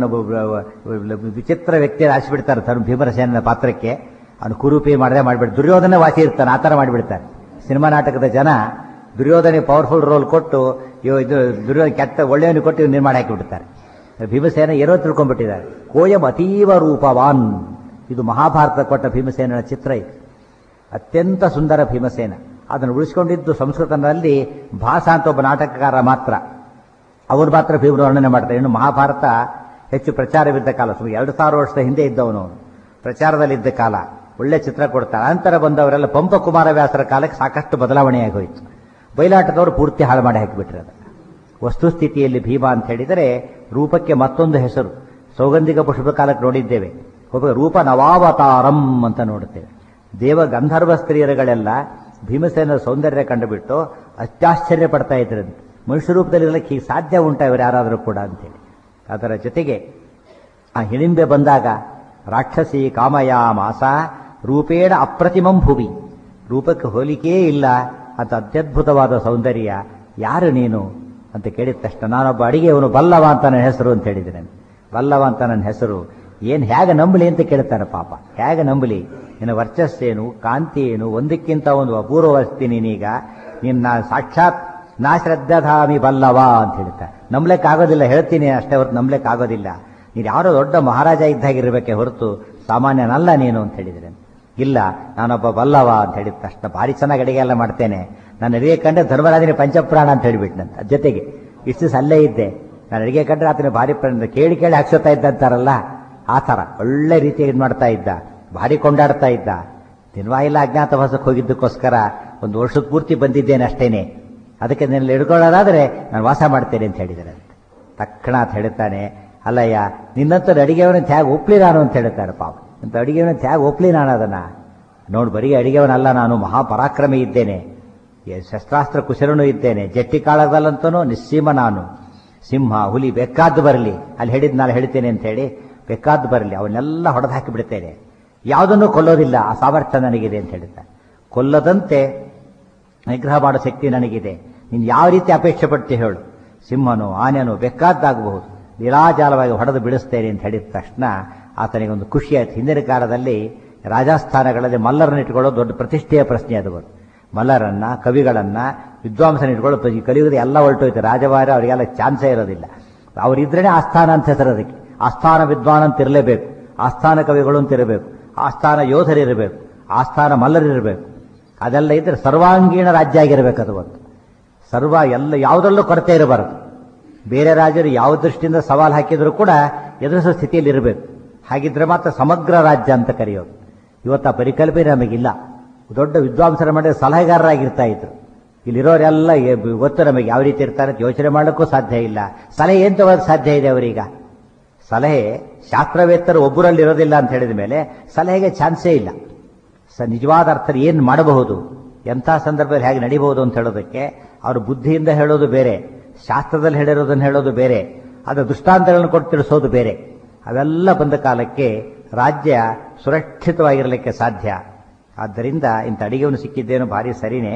Speaker 1: ವಿಚಿತ್ರ ವ್ಯಕ್ತಿ ರಾಸಿಬಿಡ್ತಾರೆ ಧರ್ಮ ಭೀಮರಸೇನ ಪಾತ್ರಕ್ಕೆ ಅವನು ಕುರೂಪಿ ಮಾಡದೆ ಮಾಡಿಬಿಡ್ತಾರೆ ದುರ್ಯೋಧನ ವಾಸಿ ಇರ್ತಾನೆ ಆ ಥರ ಮಾಡಿಬಿಡ್ತಾರೆ ಸಿನಿಮಾ ನಾಟಕದ ಜನ ದುರ್ಯೋಧನೆ ಪವರ್ಫುಲ್ ರೋಲ್ ಕೊಟ್ಟು ಇವ್ ಇದು ದುರ್ಯೋಧನ ಕೆಟ್ಟ ಒಳ್ಳೆಯವನು ಕೊಟ್ಟು ಇವ್ ನಿರ್ಮಾಣ ಹಾಕಿಬಿಡ್ತಾರೆ ಭೀಮಸೇನ ಏನೋ ತಿಳ್ಕೊಂಡ್ಬಿಟ್ಟಿದ್ದಾರೆ ಕೋಯಂ ಅತೀವ ರೂಪವಾನ್ ಇದು ಮಹಾಭಾರತ ಕೊಟ್ಟ ಭೀಮಸೇನನ ಚಿತ್ರ ಇದು ಅತ್ಯಂತ ಸುಂದರ ಭೀಮಸೇನ ಅದನ್ನು ಉಳಿಸ್ಕೊಂಡಿದ್ದು ಸಂಸ್ಕೃತನಲ್ಲಿ ಭಾಸ ಅಂತ ಒಬ್ಬ ನಾಟಕಕಾರ ಮಾತ್ರ ಅವನು ಮಾತ್ರ ಭೀಮರು ವರ್ಣನೆ ಮಾಡ್ತಾರೆ ಇನ್ನು ಮಹಾಭಾರತ ಹೆಚ್ಚು ಪ್ರಚಾರವಿದ್ದ ಕಾಲ ಸುಮಾರು ಎರಡು ಸಾವಿರ ವರ್ಷದ ಹಿಂದೆ ಇದ್ದವನು ಪ್ರಚಾರದಲ್ಲಿದ್ದ ಕಾಲ ಒಳ್ಳೆ ಚಿತ್ರ ಕೊಡ್ತಾರೆ ನಂತರ ಬಂದವರೆಲ್ಲ ಪಂಪ ಕುಮಾರವ್ಯಾಸರ ಕಾಲಕ್ಕೆ ಸಾಕಷ್ಟು ಬದಲಾವಣೆಯಾಗಿ ಹೋಯಿತು ಬಯಲಾಟದವರು ಪೂರ್ತಿ ಹಾಳು ಮಾಡಿ ಹಾಕಿಬಿಟ್ರೆ ಅದು ವಸ್ತುಸ್ಥಿತಿಯಲ್ಲಿ ಭೀಮ ಅಂತ ಹೇಳಿದರೆ ರೂಪಕ್ಕೆ ಮತ್ತೊಂದು ಹೆಸರು ಸೌಗಂಧಿಕ ಪುಷ್ಪ ಕಾಲಕ್ಕೆ ನೋಡಿದ್ದೇವೆ ಒಬ್ಬ ರೂಪ ನವಾವತಾರಂ ಅಂತ ನೋಡುತ್ತೇವೆ ದೇವ ಗಂಧರ್ವ ಸ್ತ್ರೀಯರುಗಳೆಲ್ಲ ಭೀಮಸೇನ ಸೌಂದರ್ಯ ಕಂಡುಬಿಟ್ಟು ಅತ್ಯಾಶ್ಚರ್ಯ ಪಡ್ತಾ ಇದ್ರಂತೆ ಮನುಷ್ಯ ರೂಪದಲ್ಲಿ ಇರಲಿಕ್ಕೆ ಹೀಗೆ ಸಾಧ್ಯ ಉಂಟ ಇವರು ಯಾರಾದರೂ ಕೂಡ ಅಂತೇಳಿ ಅದರ ಜೊತೆಗೆ ಆ ಹಿಡಿಂಬೆ ಬಂದಾಗ ರಾಕ್ಷಸಿ ಕಾಮಯ ಮಾಸ ರೂಪೇಣ ಅಪ್ರತಿಮಂ ಭುವಿ ರೂಪಕ್ಕೆ ಹೋಲಿಕೆಯೇ ಇಲ್ಲ ಅಂತ ಅತ್ಯದ್ಭುತವಾದ ಸೌಂದರ್ಯ ಯಾರು ನೀನು ಅಂತ ಕೇಳಿದ ತಕ್ಷಣ ನಾನೊಬ್ಬ ಅಡಿಗೆಯವನು ಬಲ್ಲವ ಅಂತ ನನ್ನ ಹೆಸರು ಅಂತ ಹೇಳಿದ್ದೇನೆ ಬಲ್ಲವ ಅಂತ ನನ್ನ ಹೆಸರು ಏನು ಹೇಗೆ ನಂಬಲಿ ಅಂತ ಕೇಳ್ತಾನೆ ಪಾಪ ಹೇಗೆ ನಂಬಲಿ ನಿನ್ನ ವರ್ಚಸ್ಸೇನು ಕಾಂತಿ ಏನು ಒಂದಕ್ಕಿಂತ ಒಂದು ಅಪೂರ್ವ ವಸ್ತಿ ನೀನೀಗ ನಿನ್ನ ಸಾಕ್ಷಾತ್ ನಾ ಶ್ರದ್ಧಾಧಾಮಿ ಬಲ್ಲವ ಅಂತ ಹೇಳ್ತಾರೆ ನಂಬ್ಲಿಕ್ಕಾಗೋದಿಲ್ಲ ಹೇಳ್ತೀನಿ ಅಷ್ಟೇ ಹೊರತು ನಂಬ್ಲಿಕ್ಕಾಗೋದಿಲ್ಲ ನೀನು ಯಾರೋ ದೊಡ್ಡ ಮಹಾರಾಜ ಇದ್ದಾಗಿರ್ಬೇಕೆ ಹೊರತು ಸಾಮಾನ್ಯನಲ್ಲ ನೀನು ಅಂತ ಹೇಳಿದ್ರೆ ಇಲ್ಲ ನಾನೊಬ್ಬ ಬಲ್ಲವ ಅಂತ ಹೇಳಿದ ತಕ್ಷಣ ಭಾರಿ ಚೆನ್ನಾಗಿ ಅಡಿಗೆ ಎಲ್ಲ ಮಾಡ್ತೇನೆ ನಾನು ಅಡಿಗೆ ಕಂಡ್ರೆ ಧರ್ಮರಾಜನೇ ಪಂಚಪ್ರಾಣ ಅಂತ ಹೇಳಿಬಿಟ್ನಂತ ಅದ್ ಜೊತೆಗೆ ಇಷ್ಟು ದಿವಸ ಅಲ್ಲೇ ಇದ್ದೆ ನಾನು ಅಡಿಗೆ ಕಂಡ್ರೆ ಆತನ ಭಾರಿ ಪ್ರಾಣ ಕೇಳಿ ಕೇಳಿ ಹಾಕ್ಸೋತಾ ಇದ್ದ ಅಂತಾರಲ್ಲ ಆ ಥರ ಒಳ್ಳೆ ರೀತಿಯಾಗಿ ಇದು ಮಾಡ್ತಾ ಇದ್ದ ಭಾರಿ ಕೊಂಡಾಡ್ತಾ ಇದ್ದ ದಿನವಾಯಿಲ್ಲ ಅಜ್ಞಾತವಾಸಕ್ಕೆ ಹೋಗಿದ್ದಕ್ಕೋಸ್ಕರ ಒಂದು ವರ್ಷದ ಪೂರ್ತಿ ಬಂದಿದ್ದೇನೆ ಅಷ್ಟೇನೆ ಅದಕ್ಕೆ ನಿನ್ನಲ್ಲಿ ಹಿಡ್ಕೊಳ್ಳೋದಾದ್ರೆ ನಾನು ವಾಸ ಮಾಡ್ತೇನೆ ಅಂತ ಹೇಳಿದ್ದಾರೆ ತಕ್ಷಣ ಅಂತ ಹೇಳ್ತಾನೆ ಅಲ್ಲಯ್ಯ ನಿನ್ನಂತ ಅಡಿಗೆವನ ತ್ಯಾಗ ಒಪ್ಲಿ ನಾನು ಅಂತ ಹೇಳ್ತಾರೆ ಪಾಪ ಅಂತ ಅಡಿಗೆವನ ತ್ಯಾಗ ಒಪ್ಲಿ ನಾನು ಅದನ್ನ ನೋಡು ಬರೀ ಅಡಿಗೆವನಲ್ಲ ನಾನು ಮಹಾಪರಾಕ್ರಮಿ ಇದ್ದೇನೆ ಎ- ಶಸ್ತ್ರಾಸ್ತ್ರ ಕುಶಲನೂ ಇದ್ದೇನೆ ಜಟ್ಟಿ ಕಾಳದಲ್ಲಂತೂ ನಿಸ್ಸೀಮ ನಾನು ಸಿಂಹ ಹುಲಿ ಬೇಕಾದ್ದು ಬರಲಿ ಅಲ್ಲಿ ಹೇಳಿದ್ ನಾನು ಹೇಳ್ತೇನೆ ಅಂತ ಹೇಳಿ ಬೇಕಾದ್ದು ಬರಲಿ ಅವನ್ನೆಲ್ಲ ಹೊಡೆದು ಹಾಕಿ ಬಿಡ್ತೇನೆ ಯಾವುದನ್ನು ಕೊಲ್ಲೋದಿಲ್ಲ ಆ ಸಾಮರ್ಥ್ಯ ನನಗಿದೆ ಅಂತ ಹೇಳ್ತಾರೆ ಕೊಲ್ಲದಂತೆ ನಿಗ್ರಹ ಮಾಡೋ ಶಕ್ತಿ ನನಗಿದೆ ನೀನು ಯಾವ ರೀತಿ ಅಪೇಕ್ಷೆ ಪಡ್ತೀಯ ಹೇಳು ಸಿಂಹನು ಆನೆನೋ ಬೇಕಾದ್ದಾಗಬಹುದು ಲೀಲಾಜಾಲವಾಗಿ ಹೊಡೆದು ಬಿಡಿಸ್ತೇನೆ ಅಂತ ಹೇಳಿದ ತಕ್ಷಣ ಆತನಿಗೆ ಒಂದು ಖುಷಿ ಆಯ್ತು ಹಿಂದಿನ ಕಾಲದಲ್ಲಿ ರಾಜಸ್ಥಾನಗಳಲ್ಲಿ ಮಲ್ಲರನ್ನ ಇಟ್ಕೊಳ್ಳೋ ದೊಡ್ಡ ಪ್ರತಿಷ್ಠೆಯ ಪ್ರಶ್ನೆ ಅದು ಬಂತು ಮಲ್ಲರನ್ನ ಕವಿಗಳನ್ನ ವಿದ್ವಾಂಸನ ಇಟ್ಕೊಳ್ಳೋ ಈ ಕಲಿಯುಗದ ಎಲ್ಲ ಹೊರಟೋಯ್ತು ರಾಜವಾರ ಅವರಿಗೆಲ್ಲ ಚಾನ್ಸೇ ಇರೋದಿಲ್ಲ ಅವರಿದ್ರೇನೆ ಆಸ್ಥಾನ ಅಂತ ಹೆಸರು ಅದಕ್ಕೆ ಆಸ್ಥಾನ ವಿದ್ವಾನ್ ಅಂತ ಇರಲೇಬೇಕು ಆಸ್ಥಾನ ಕವಿಗಳು ಅಂತ ಇರಬೇಕು ಆಸ್ಥಾನ ಯೋಧರಿರಬೇಕು ಆಸ್ಥಾನ ಮಲ್ಲರಿರಬೇಕು ಅದೆಲ್ಲ ಇದ್ರೆ ಸರ್ವಾಂಗೀಣ ರಾಜ್ಯ ಆಗಿರಬೇಕು ಅದು ಒಂದು ಸರ್ವ ಎಲ್ಲ ಯಾವುದರಲ್ಲೂ ಕೊರತೆ ಇರಬಾರದು ಬೇರೆ ರಾಜರು ಯಾವ ದೃಷ್ಟಿಯಿಂದ ಸವಾಲು ಹಾಕಿದ್ರು ಕೂಡ ಎದುರಿಸೋ ಸ್ಥಿತಿಯಲ್ಲಿ ಇರಬೇಕು ಹಾಗಿದ್ರೆ ಮಾತ್ರ ಸಮಗ್ರ ರಾಜ್ಯ ಅಂತ ಕರೆಯೋದು ಇವತ್ತು ಆ ಪರಿಕಲ್ಪನೆ ನಮಗಿಲ್ಲ ದೊಡ್ಡ ವಿದ್ವಾಂಸರ ಮಾಡಿದ ಸಲಹೆಗಾರರಾಗಿರ್ತಾ ಇದ್ರು ಇಲ್ಲಿರೋರೆಲ್ಲ ಎ- ಗೊತ್ತು ನಮಗೆ ಯಾವ ರೀತಿ ಇರ್ತಾರೆ ಅಂತ ಯೋಚನೆ ಮಾಡಲಿಕ್ಕೂ ಸಾಧ್ಯ ಇಲ್ಲ ಸಲಹೆ ಏನ್ ತಗೋದು ಸಾಧ್ಯ ಇದೆ ಅವರೀಗ ಸಲಹೆ ಶಾಸ್ತ್ರವೇತ್ತರು ಒಬ್ಬರಲ್ಲಿ ಇರೋದಿಲ್ಲ ಅಂತ ಹೇಳಿದ ಮೇಲೆ ಸಲಹೆಗೆ ಚಾನ್ಸೇ ಇಲ್ಲ ಸ ನಿಜವಾದ ಅರ್ಥ ಏನು ಮಾಡಬಹುದು ಎಂಥ ಸಂದರ್ಭದಲ್ಲಿ ಹೇಗೆ ನಡಿಬಹುದು ಅಂತ ಹೇಳೋದಕ್ಕೆ ಅವರು ಬುದ್ಧಿಯಿಂದ ಹೇಳೋದು ಬೇರೆ ಶಾಸ್ತ್ರದಲ್ಲಿ ಹೇಳಿರೋದನ್ನು ಹೇಳೋದು ಬೇರೆ ಅದರ ದೃಷ್ಟಾಂತಗಳನ್ನು ಕೊಟ್ಟು ತಿಳಿಸೋದು ಬೇರೆ ಅವೆಲ್ಲ ಬಂದ ಕಾಲಕ್ಕೆ ರಾಜ್ಯ ಸುರಕ್ಷಿತವಾಗಿರಲಿಕ್ಕೆ ಸಾಧ್ಯ ಆದ್ದರಿಂದ ಇಂಥ ಅಡಿಗೆವನ್ನು ಸಿಕ್ಕಿದ್ದೇನೋ ಭಾರಿ ಸರಿನೇ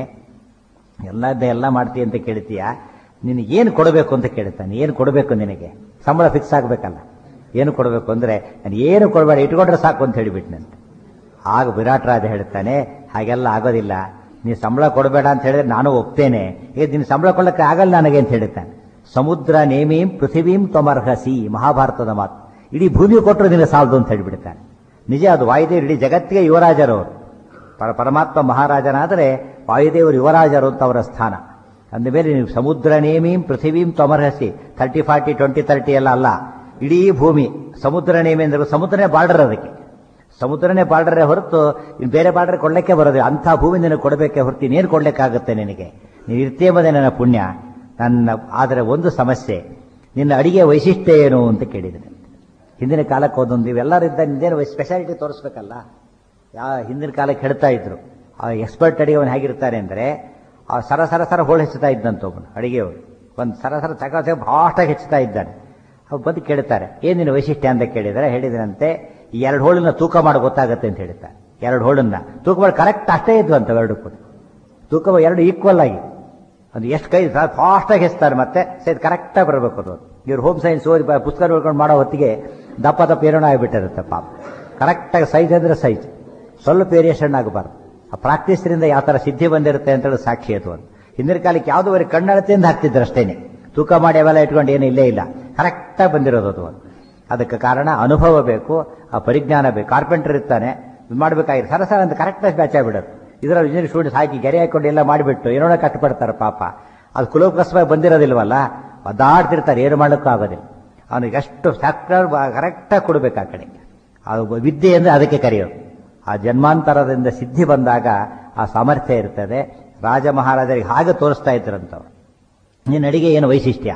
Speaker 1: ಎಲ್ಲದ್ದೇ ಎಲ್ಲ ಮಾಡ್ತೀಯ ಅಂತ ಕೇಳ್ತೀಯ ನಿನಗೆ ಏನು ಕೊಡಬೇಕು ಅಂತ ಕೇಳ್ತಾನೆ ಏನು ಕೊಡಬೇಕು ನಿನಗೆ ಸಂಬಳ ಫಿಕ್ಸ್ ಆಗಬೇಕಲ್ಲ ಏನು ಕೊಡಬೇಕು ಅಂದ್ರೆ ನಾನು ಏನು ಕೊಡಬೇಡ ಇಟ್ಕೊಂಡ್ರೆ ಸಾಕು ಅಂತ ಹೇಳಿಬಿಟ್ನಂತೆ ಆಗ ವಿರಾಟ್ ರಾಜ ಹೇಳ್ತಾನೆ ಹಾಗೆಲ್ಲ ಆಗೋದಿಲ್ಲ ನೀನು ಸಂಬಳ ಕೊಡಬೇಡ ಅಂತ ಹೇಳಿದ್ರೆ ನಾನು ಒಪ್ತೇನೆ ಈಗ ನೀನು ಸಂಬಳ ಕೊಡಕ್ಕೆ ಆಗಲ್ಲ ನನಗೆ ಅಂತ ಹೇಳ್ತಾನೆ ಸಮುದ್ರ ನೇಮೀಂ ಪೃಥಿವೀಂ ತ್ವಮರ್ಹಸಿ ಮಹಾಭಾರತದ ಮಾತು ಇಡೀ ಭೂಮಿ ಕೊಟ್ಟರು ನಿನಗೆ ಸಾಲದು ಅಂತ ಹೇಳಿಬಿಡ್ತಾನೆ ನಿಜ ಅದು ವಾಯುದೇವರು ಇಡೀ ಜಗತ್ತಿಗೆ ಯುವರಾಜರವರು ಪರ ಪರಮಾತ್ಮ ಮಹಾರಾಜನಾದರೆ ವಾಯುದೇವರು ಯುವರಾಜರು ಅಂತ ಅವರ ಸ್ಥಾನ ಅಂದಮೇಲೆ ನೀವು ಸಮುದ್ರ ನೇಮೀಂ ಪೃಥಿವೀಂ ತ್ವಮರ್ಹಸಿ ಥರ್ಟಿ ಫಾರ್ಟಿ ಟ್ವೆಂಟಿ ತರ್ಟಿ ಎಲ್ಲ ಅಲ್ಲ ಇಡೀ ಭೂಮಿ ಸಮುದ್ರ ನೇಮಿ ಅಂದ್ರೆ ಸಮುದ್ರನೇ ಬಾರ್ಡರ್ ಅದಕ್ಕೆ ಸಮುದ್ರನೇ ಬಾರ್ಡರೇ ಹೊರತು ಇನ್ನು ಬೇರೆ ಬಾರ್ಡರ್ ಕೊಡ್ಲಿಕ್ಕೆ ಬರೋದಿಲ್ಲ ಅಂಥ ಭೂಮಿ ನಿನಗೆ ಕೊಡಬೇಕೆ ಹೊರತು ಇನ್ನೇನು ಕೊಡ್ಲಿಕ್ಕಾಗುತ್ತೆ ನಿನಗೆ ನೀನು ಇರ್ತೇಮದೆ ನನ್ನ ಪುಣ್ಯ ನನ್ನ ಆದರೆ ಒಂದು ಸಮಸ್ಯೆ ನಿನ್ನ ಅಡಿಗೆ ವೈಶಿಷ್ಟ್ಯ ಏನು ಅಂತ ಕೇಳಿದರೆ ಹಿಂದಿನ ಕಾಲಕ್ಕೆ ಒಂದೊಂದು ಇವೆಲ್ಲರಿದ್ದ ನಿಂದೇನು ಸ್ಪೆಷಾಲಿಟಿ ತೋರಿಸ್ಬೇಕಲ್ಲ ಯಾ ಹಿಂದಿನ ಕಾಲಕ್ಕೆ ಹೇಳ್ತಾ ಇದ್ರು ಆ ಎಕ್ಸ್ಪರ್ಟ್ ಅಡಿಗೆ ಅವನು ಹೇಗಿರ್ತಾನೆ ಅಂದರೆ ಆ ಸರ ಸರ ಸರ ಹೋಳು ಹೆಚ್ಚುತ್ತಾ ಇದ್ದಂತ ಒಬ್ಬನು ಅಡಿಗೆಯವರು ಒಂದು ಸರ ಸರ ತಗ ಭಾಷ್ಟಾಗಿ ಹೆಚ್ಚುತ್ತಾ ಇದ್ದಾನೆ ಅವ್ರು ಬಂದು ಕೇಳ್ತಾರೆ ಏನು ನಿನ್ನ ವೈಶಿಷ್ಟ್ಯ ಅಂತ ಕೇಳಿದರೆ ಹೇಳಿದ್ರಂತೆ ಈ ಎರಡು ಹೋಳನ್ನ ತೂಕ ಮಾಡಿ ಗೊತ್ತಾಗುತ್ತೆ ಅಂತ ಹೇಳ್ತಾರೆ ಎರಡು ಹೋಳನ್ನ ತೂಕ ಮಾಡಿ ಕರೆಕ್ಟ್ ಅಷ್ಟೇ ಇದ್ವು ಅಂತ ಎರಡು ಕೂಡ ತೂಕ ಮಾಡಿ ಎರಡು ಈಕ್ವಲ್ ಆಗಿ ಅದು ಎಷ್ಟು ಕೈ ಫಾಸ್ಟಾಗಿ ಹೆಚ್ತಾರೆ ಮತ್ತೆ ಸೈಜ್ ಕರೆಕ್ಟಾಗಿ ಬರಬೇಕು ಅದು ಇವ್ರು ಹೋಮ್ ಸೈನ್ಸ್ ಓದಿ ಬ- ಪುಸ್ತಕ ನೋಡ್ಕೊಂಡು ಮಾಡೋ ಹೊತ್ತಿಗೆ ದಪ್ಪ ದಪ್ಪ ಏನೋ ಆಗಿಬಿಟ್ಟಿರುತ್ತೆ ಪಾಪ ಕರೆಕ್ಟಾಗಿ ಸೈಜ್ ಅಂದ್ರೆ ಸೈಜ್ ಸ್ವಲ್ಪ ವೇರಿಯೇಷನ್ ಆಗಬಾರ್ದು ಆ ಪ್ರಾಕ್ಟೀಸ್ರಿಂದ ಯಾವ ಥರ ಸಿದ್ಧಿ ಬಂದಿರುತ್ತೆ ಅಂತ ಹೇಳಿ ಸಾಕ್ಷಿ ಅದು ಒಂದು ಹಿಂದಿನ ಕಾಲಕ್ಕೆ ಯಾವುದೋ ಬರೀ ಕಣ್ಣಳತೆಯಿಂದ ಹಾಕ್ತಿದ್ರು ಅಷ್ಟೇನೆ ತೂಕ ಮಾಡಿ ಅವೆಲ್ಲ ಇಟ್ಕೊಂಡು ಏನೂ ಇಲ್ಲೇ ಇಲ್ಲ ಕರೆಕ್ಟಾಗಿ ಬಂದಿರೋದು ಅದು ಒಂದು ಅದಕ್ಕೆ ಕಾರಣ ಅನುಭವ ಬೇಕು ಆ ಪರಿಜ್ಞಾನ ಬೇಕು ಕಾರ್ಪೆಂಟರ್ ಇರ್ತಾನೆ ಇದು ಮಾಡಬೇಕಾಗಿರೋ ಸರ ಸರ ಅಂತ ಕರೆಕ್ಟಾಗಿ ಬ್ಯಾಚ್ ಆಗ್ಬಿಡೋದು ಇದರಲ್ಲಿ ಇಂಜಿನಿಯರ್ ಸ್ಟೂಡೆಂಟ್ಸ್ ಹಾಕಿ ಗೆರೆ ಹಾಕೊಂಡು ಎಲ್ಲ ಮಾಡಿಬಿಟ್ಟು ಏನೋ ಕಷ್ಟಪಡ್ತಾರೆ ಪಾಪ ಅದು ಕುಲೋಕಸ್ವಾಗಿ ಬಂದಿರೋದಿಲ್ವಲ್ಲ ಒದ್ದಾಡ್ತಿರ್ತಾರೆ ಏನು ಮಾಡೋಕ್ಕೂ ಆಗೋದಿಲ್ಲ ಅವನಿಗೆ ಎಷ್ಟು ಫ್ಯಾಕ್ಟರ್ ಕರೆಕ್ಟಾಗಿ ಕೊಡಬೇಕು ಆ ಕಡೆ ಅದು ವಿದ್ಯೆ ಅಂದರೆ ಅದಕ್ಕೆ ಕರೆಯೋದು ಆ ಜನ್ಮಾಂತರದಿಂದ ಸಿದ್ಧಿ ಬಂದಾಗ ಆ ಸಾಮರ್ಥ್ಯ ಇರ್ತದೆ ರಾಜ ಮಹಾರಾಜರಿಗೆ ಹಾಗೆ ತೋರಿಸ್ತಾ ಇದ್ರಂತವ್ರು ನಿನ್ನ ಅಡಿಗೆ ಏನು ವೈಶಿಷ್ಟ್ಯ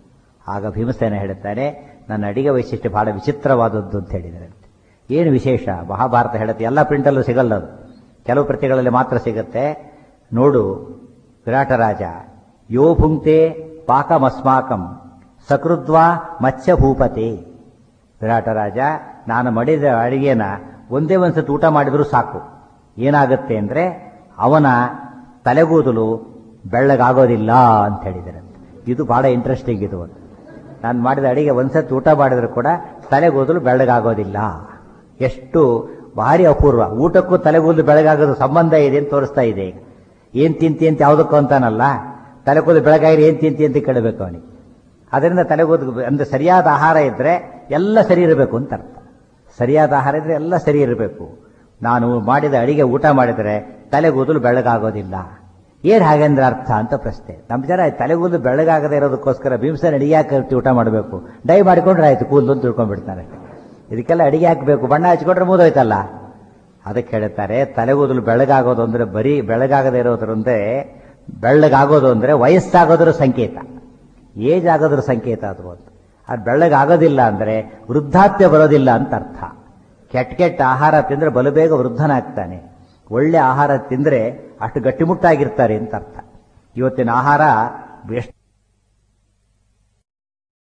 Speaker 1: ಆಗ ಭೀಮಸೇನ ಹೇಳುತ್ತಾನೆ ನನ್ನ ಅಡಿಗೆ ವೈಶಿಷ್ಟ್ಯ ಬಹಳ ವಿಚಿತ್ರವಾದದ್ದು ಅಂತ ಹೇಳಿದರೆ ಏನು ವಿಶೇಷ ಮಹಾಭಾರತ ಹೇಳುತ್ತೆ ಎಲ್ಲ ಪ್ರಿಂಟಲ್ಲೂ ಸಿಗಲ್ಲ ಅದು ಕೆಲವು ಪ್ರತಿಗಳಲ್ಲಿ ಮಾತ್ರ ಸಿಗುತ್ತೆ ನೋಡು ವಿರಾಟರಾಜ ಯೋ ಭುಂಕ್ತೆ ಪಾಕಮಸ್ಮಾಕಂ ಸಕೃದ್ವಾ ಮತ್ಸ್ಯಭೂಪತೆ ವಿರಾಟರಾಜ ನಾನು ಮಡಿದ ಅಡಿಗೆನ ಒಂದೇ ಒಂದ್ಸತಿ ಊಟ ಮಾಡಿದರೂ ಸಾಕು ಏನಾಗುತ್ತೆ ಅಂದ್ರೆ ಅವನ ತಲೆಗೂದಲು ಬೆಳ್ಳಗಾಗೋದಿಲ್ಲ ಅಂತ ಹೇಳಿದ್ದಾರೆ ಇದು ಬಹಳ ಇಂಟ್ರೆಸ್ಟಿಂಗ್ ಇದು ಒಂದು ನಾನು ಮಾಡಿದ ಅಡಿಗೆ ಒಂದ್ಸತಿ ಊಟ ಮಾಡಿದ್ರು ಕೂಡ ತಲೆಗೂದಲು ಬೆಳ್ಳಗಾಗೋದಿಲ್ಲ ಎಷ್ಟು ಭಾರಿ ಅಪೂರ್ವ ಊಟಕ್ಕೂ ತಲೆಗೂದಲು ಬೆಳಗಾಗೋದು ಸಂಬಂಧ ಇದೆ ಅಂತ ತೋರಿಸ್ತಾ ಇದೆ ಈಗ ಏನ್ ತಿಂತಿ ಅಂತ ಯಾವುದಕ್ಕೂ ಅಂತಾನಲ್ಲ ತಲೆಗೂದಲು ಬೆಳಗಾಗಿರಿ ಏನ್ ತಿಂತಿ ಅಂತ ಕೇಳಬೇಕು ಅವನಿಗೆ ಅದರಿಂದ ತಲೆಗೂದು ಅಂದ್ರೆ ಸರಿಯಾದ ಆಹಾರ ಇದ್ರೆ ಎಲ್ಲ ಸರಿ ಇರಬೇಕು ಅಂತ ಅರ್ಥ ಸರಿಯಾದ ಆಹಾರ ಇದ್ರೆ ಎಲ್ಲ ಸರಿ ಇರಬೇಕು ನಾನು ಮಾಡಿದ ಅಡಿಗೆ ಊಟ ಮಾಡಿದರೆ ತಲೆಗೂದಲು ಬೆಳಗಾಗೋದಿಲ್ಲ ಏನ್ ಹಾಗೆಂದ್ರೆ ಅರ್ಥ ಅಂತ ಪ್ರಶ್ನೆ ನಮ್ಮ ಜನ ತಲೆಗೂದಲು ಬೆಳಗಾಗದೇ ಇರೋದಕ್ಕೋಸ್ಕರ ಭೀಮಸೇನ ಅಡಿಗೆ ಹಾಕಿ ಊಟ ಮಾಡಬೇಕು ಡೈ ಮಾಡಿಕೊಂಡ್ರೆ ಆಯ್ತು ಕೂದಲು ಅಂತ ತಿಳ್ಕೊಂಡ್ಬಿಡ್ತಾರೆ ಇದಕ್ಕೆಲ್ಲ ಅಡಿಗೆ ಹಾಕಬೇಕು ಬಣ್ಣ ಹಚ್ಕೊಂಡ್ರೆ ಮುದೋಯ್ತಲ್ಲ ಅದಕ್ಕೆ ಹೇಳ್ತಾರೆ ತಲೆಗೂದಲು ಬೆಳಗಾಗೋದು ಅಂದ್ರೆ ಬರೀ ಬೆಳಗಾಗದೇ ಇರೋದ್ರಂದ್ರೆ ಬೆಳ್ಳಗಾಗೋದು ಅಂದ್ರೆ ವಯಸ್ಸಾಗೋದ್ರ ಸಂಕೇತ ಏಜ್ ಆಗೋದ್ರ ಸಂಕೇತ ಅದು ಅಂತ ಅದು ಬೆಳ್ಳಗಾಗೋದಿಲ್ಲ ಅಂದ್ರೆ ವೃದ್ಧಾಪ್ಯ ಬರೋದಿಲ್ಲ ಅಂತ ಅರ್ಥ ಕೆಟ್ಟ ಕೆಟ್ಟ ಆಹಾರ ತಿಂದ್ರೆ ಬಲು ಬೇಗ ವೃದ್ಧನಾಗ್ತಾನೆ ಒಳ್ಳೆ ಆಹಾರ ತಿಂದ್ರೆ ಅಷ್ಟು ಗಟ್ಟಿಮುಟ್ಟಾಗಿರ್ತಾರೆ ಅಂತ ಅರ್ಥ ಇವತ್ತಿನ ಆಹಾರ ಎಷ್ಟು